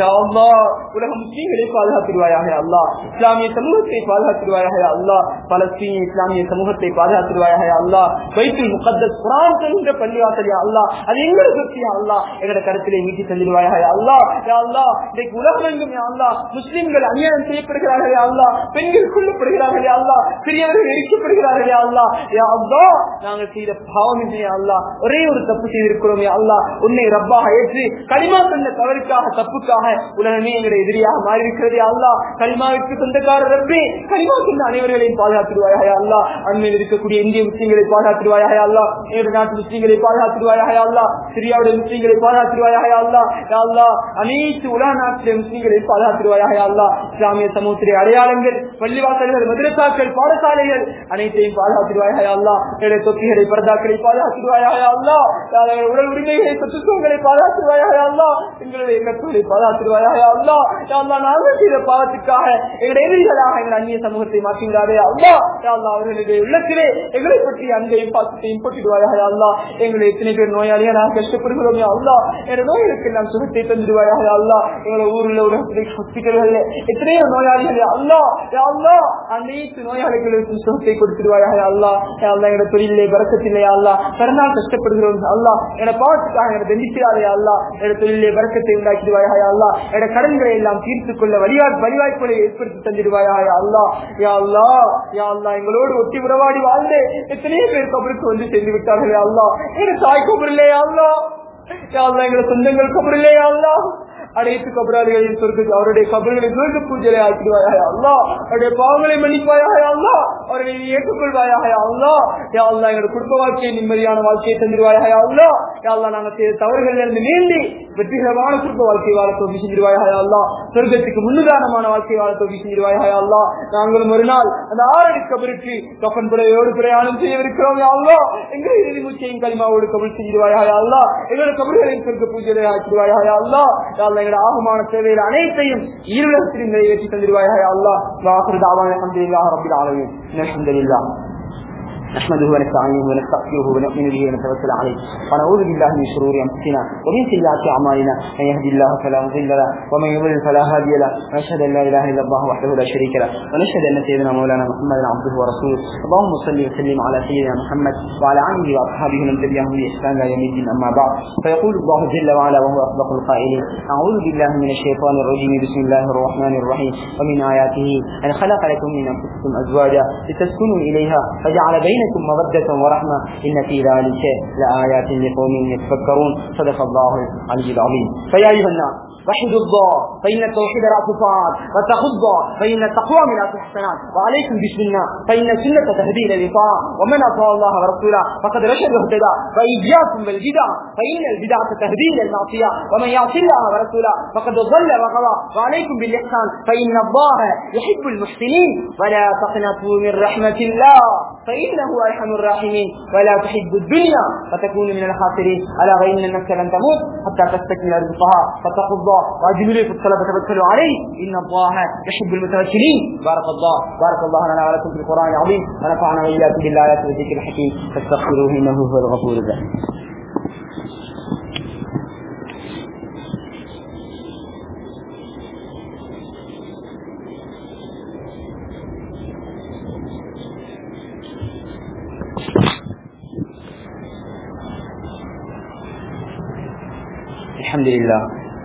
உலக முஸ்லீம்களை பாதுகாத்துருவாயாக அல்லா இஸ்லாமிய சமூகத்தை பாதுகாத்துருவாயாக அல்லா பலஸ்தீனிய இஸ்லாமிய சமூகத்தை பாதுகாத்துருவாயாக அல்லா வைத்தில் முகத்தஸ் குரான் சொல்கின்ற பள்ளிவாசல் அல்லா அது எங்களுக்கு பற்றியா அல்லா எங்களோட கருத்திலே மீட்டி தந்துடுவாயாக அல்லா அல்லா இன்றைக்கு உலகம் எங்கும் அல்லா முஸ்லீம்கள் அநியாயம் செய்யப்படுகிறார்களே அல்லா பெண்கள் கொல்லப்படுகிறார்களே அல்லா பெரியவர்கள் எரிக்கப்படுகிறார்களே அல்லா அல்லா நாங்கள் செய்த பாவம் இல்லையா அல்லா ஒரே ஒரு தப்பு செய்திருக்கிறோமே அல்லா உன்னை ரப்பாக ஏற்று களிமா தந்த தவறுக்காக தப்புக்காக உலகமே எங்களுடைய எதிரியாக மாறி இருக்கிறதே அல்லா களிமாவிற்கு சொந்தக்காரர் ரப்பே களிமா சொன்ன அனைவர்களையும் பாதுகாத்துருவாயாக அல்லா அண்மையில் இருக்கக்கூடிய இந்திய முஸ்லீம்களை பாதுகாத்துருவாயாக அல்லா எங்களுடைய நாட்டு முஸ்லீம்களை பாதுகாத்துருவாயாக அல்லா சிரியாவுடைய முஸ்லீம்களை பாதுகாத்துருவாயாக அல்லா அல்லா அனைத்து உலக நாட்டிலே முஸ்லீம்களை பாதுகாத்துருவாயாக அல்லா இஸ்லாமிய சமூகத்திலே அடையாளங்கள் பள்ளிவாசல்கள் மதுரசாக்கள் பாடசாலைகள் அனைத்தையும் பாதுகாத்துருவாயாக அல்லா என்னுடைய தொப்பிகளை பரதாக்களை பாதுகாத்துருவாயாக அல்லா உடல் உரிமைகளை சொத்துக்களை பாதுகாத்துருவாயாக அல்லா எங்களுடைய கட்டுகளை பாதுகாத்துருவாயாக அல்லா அல்லா நாங்கள் செய்த பாவத்துக்காக எங்களுடைய எதிரிகளாக எங்கள் அந்நிய சமூகத்தை மாற்றுகிறாரே அல்லா அல்லா அவர்களுடைய உள்ளத்திலே எங்களை பற்றி அன்பையும் பாசத்தையும் போட்டிடுவாயாக அல்லா எங்களை எத்தனை பேர் நோயாளியா நான் கஷ்டப்படுகிறோம் அல்லா என் நோய்களுக்கு எல்லாம் சுகத்தை தந்துடுவாயாக அல்லா எங்களை ஊரில் உள்ள ஹாஸ்பிட்டல்கள் எத்தனையோ நோயாளிகள் அல்லா அல்லா அனைத்து நோயாளிகளுக்கும் சுகத்தை கொடுத்துடுவாயாக அல்லா அல்லா எங்க தொழிலே பறக்கத்தில்லை அல்லா பிறநாள் கஷ்டப்படுகிறோம் அல்லா என பாவத்துக்காக என தண்டிக்கிறாரே அல்லா என தொழிலே பறக்கத்தை உண்டாக்கிடுவாயாக அல்லா என கடன்களை எல்லாம் தீர்த்து கொள்ள வழியா வழிவாய்ப்புகளை ஏற்படுத்தி தந்திடுவாயாக அல்லா யா அல்லா யா அல்லா எங்களோடு ஒட்டி உறவாடி வாழ்ந்து எத்தனையோ பேர் கபருக்கு வந்து சென்று விட்டார்களே அல்லா எங்க தாய் கபரில்லே அல்லா யா அல்லா எங்களை சொந்தங்கள் கபரில்லே அல்லா அனைத்து கபராளிகளின் சொர்க்கு அவருடைய கபர்களை சொர்க்க பூஜை ஆக்கிடுவாயாக அல்லா அவருடைய பாவங்களை மன்னிப்பாயாக அல்லா அவர்களை நீ ஏற்றுக்கொள்வாயாக அல்லா யா அல்லா எங்களோட குடும்ப வாழ்க்கையை நிம்மதியான வாழ்க்கையை தந்துடுவாயாக அல்லா யா அல்லா நாங்க செய்த தவறுகள் இருந்து நீந்தி வெற்றிகரமான குடும்ப வாழ்க்கை வாழ தோல்வி செஞ்சிருவாயாக அல்லா சொர்க்கத்துக்கு முன்னுதாரணமான வாழ்க்கை வாழ தோல்வி செஞ்சிருவாயாக அல்லா நாங்களும் ஒரு நாள் அந்த ஆறடி கபருக்கு கப்பன் புறையோடு பிரயாணம் செய்யவிருக்கிறோம் யா அல்லா எங்களை இறுதி மூச்சையும் களிமாவோடு கபல் செஞ்சிருவாயாக அல்லா எங்களோட கபல்களையும் சொர்க்க பூஜை ஆக்கிடுவாயாக அல்லா யா அல்லா எங்களோட ஆகமான சேவையில் அனைத்தையும் இருளத்திலும் நிறைவேற்றி தந்திருவாயாக அல்லா வாக்குறது ஆவான அலமதுல்லாஹ் ரபில் ஆலமீன் அல்ஹம்துலில்லாஹ் نحمده ونستعينه ونستغفره ونؤمن به ونتوكل عليه ونعوذ بالله من شرور انفسنا ومن سيئات اعمالنا من يهدي الله فلا مضل له ومن يضلل فلا هادي له ونشهد ان لا اله الا الله وحده لا شريك له ونشهد ان سيدنا مولانا محمدا عبده ورسوله اللهم صل وسلم على سيدنا محمد وعلى اله واصحابه من تبعهم باحسان الى يوم الدين اما بعد فيقول الله جل وعلا وهو اصدق القائلين اعوذ بالله من الشيطان الرجيم بسم الله الرحمن الرحيم ومن اياته ان خلق لكم من انفسكم ازواجا لتسكنوا اليها فجعل بينكم موده ورحمه ان في ذلك لايات لقوم يتفكرون صدق الله العلي العظيم فيا ايها الناس وحدوا الله فإن التوحيد رأس الطاعات واتقوا الله فإن التقوى من رأس الحسنات وعليكم بالسنة فإن السنة تهدي إلى الطاعة ومن أطاع الله ورسوله فقد رشد واهتدى فإياكم بالبدع فإن البدعة تهدي إلى المعصية ومن يعصي الله ورسوله فقد ضل وغوى وعليكم بالإحسان فإن الله يحب المحسنين ولا تقنطوا من رحمة الله فإنه أرحم الراحمين ولا تحب الدنيا فتكون من الخاسرين ألا غير النفس لن تموت حتى تستكمل رزقها فاتقوا الله واجملوا في الصلاة وتوكلوا عليه إن الله يحب المتوكلين بارك الله بارك الله لنا ولكم في القرآن العظيم ونفعنا وإياكم بالآيات والذكر الحكيم فاستغفروه إنه هو الغفور الرحيم الحمد لله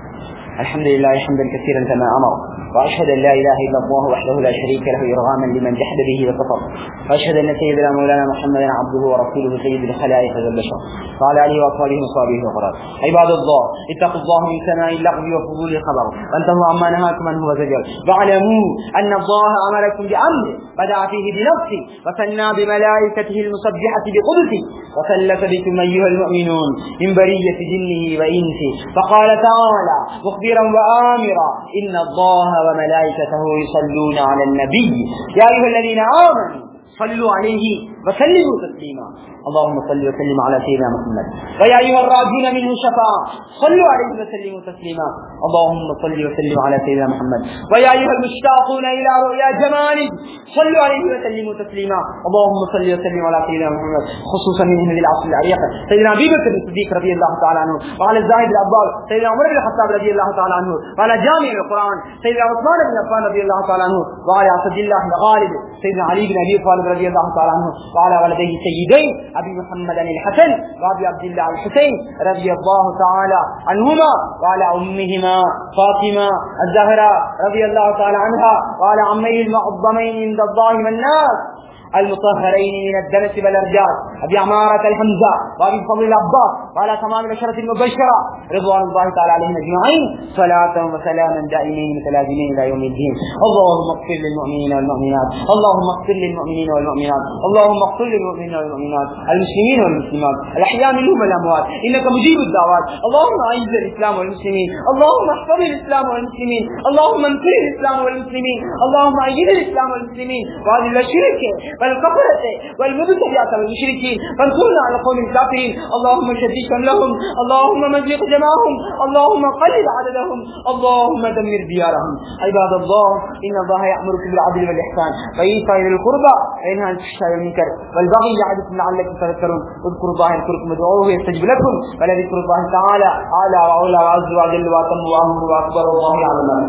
الحمد لله حمدا كثيرا كما امر واشهد ان لا اله الا الله وحده لا شريك له ارغاما لمن جحد به وكفر واشهد ان سيدنا مولانا محمدا عبده ورسوله سيد الخلائق والبشر وعلى اله واصحابه وصحبه وقرات عباد الله اتقوا الله من سماع اللغو وفضول الخبر وانتهوا عما نهاكم عنه وزجر واعلموا ان الله امركم بامر بدا فيه بنفسه وثنى بملائكته المسبحه بقدسه وثلث بكم ايها المؤمنون من بريه جنه وانسه فقال تعالى مخبرا وامرا ان الله وملائكته يصلون على النبي يا ايها الذين امنوا صلوا عليه وسلموا تسليما اللهم صل وسلم على سيدنا محمد ويا ايها الراجون منه شفاعه صلوا عليه وسلموا تسليما اللهم صل وسلم على سيدنا محمد ويا ايها المشتاقون الى رؤيا جماله صلوا عليه وسلموا تسليما اللهم صل وسلم على سيدنا محمد خصوصا من هذه العصر العريقه سيدنا ابي بكر الصديق رضي الله تعالى عنه وعلى الزاهد العباس سيدنا عمر بن الخطاب رضي الله تعالى عنه وعلى جامع القران سيدنا عثمان بن عفان رضي الله تعالى عنه وعلى اسد الله الغالب سيدنا علي بن ابي طالب رضي الله تعالى عنه وعلى ولديه السيدين ابي محمد الحسن وابي عبد الله الحسين رضي الله تعالى عنهما وعلى امهما فاطمه الزهراء رضي الله تعالى عنها وعلى عميه المعظمين عند الله والناس المطهرين من الدنس والارجاس ابي عمارة الحمزة وابي فضل العباس وعلى تمام العشرة المبشرة رضوان الله تعالى عليهم اجمعين صلاة وسلاما دائمين متلازمين الى يوم الدين اللهم اغفر للمؤمنين والمؤمنات اللهم اغفر للمؤمنين والمؤمنات اللهم اغفر للمؤمنين والمؤمنات المسلمين والمسلمات الاحياء منهم والاموات انك مجيب الدعوات اللهم اعز الاسلام والمسلمين اللهم احفظ الاسلام والمسلمين اللهم انصر الاسلام والمسلمين اللهم ايد الاسلام والمسلمين واذل الشرك والكفرة والمبتدعة والمشركين فانصرنا على قوم الكافرين اللهم شدد شملهم اللهم مزق جماعهم اللهم قلل عددهم اللهم دمر ديارهم عباد الله ان الله يامركم بالعدل والاحسان وايتاء ذي القربى وينهى عن الفحشاء والمنكر والبغي يعظكم لعلكم تذكرون اذكروا الله يذكركم ادعوه يستجب لكم ولذكر الله تعالى اعلى واولى واعز واجل واتم واهم واكبر والله يعلم ما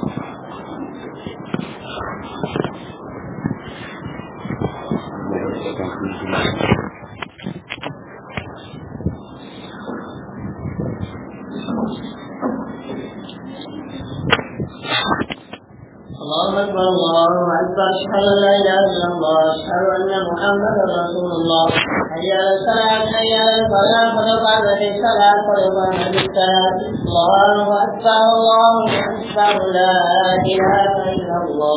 الله أكبر الله أكبر أشهد أن لا إله إلا الله أشهد أن محمدا رسول الله حي على الصلاة حي على الفلاح قد قامت الصلاة قد قامت الصلاة الله أكبر الله أكبر لا إله إلا الله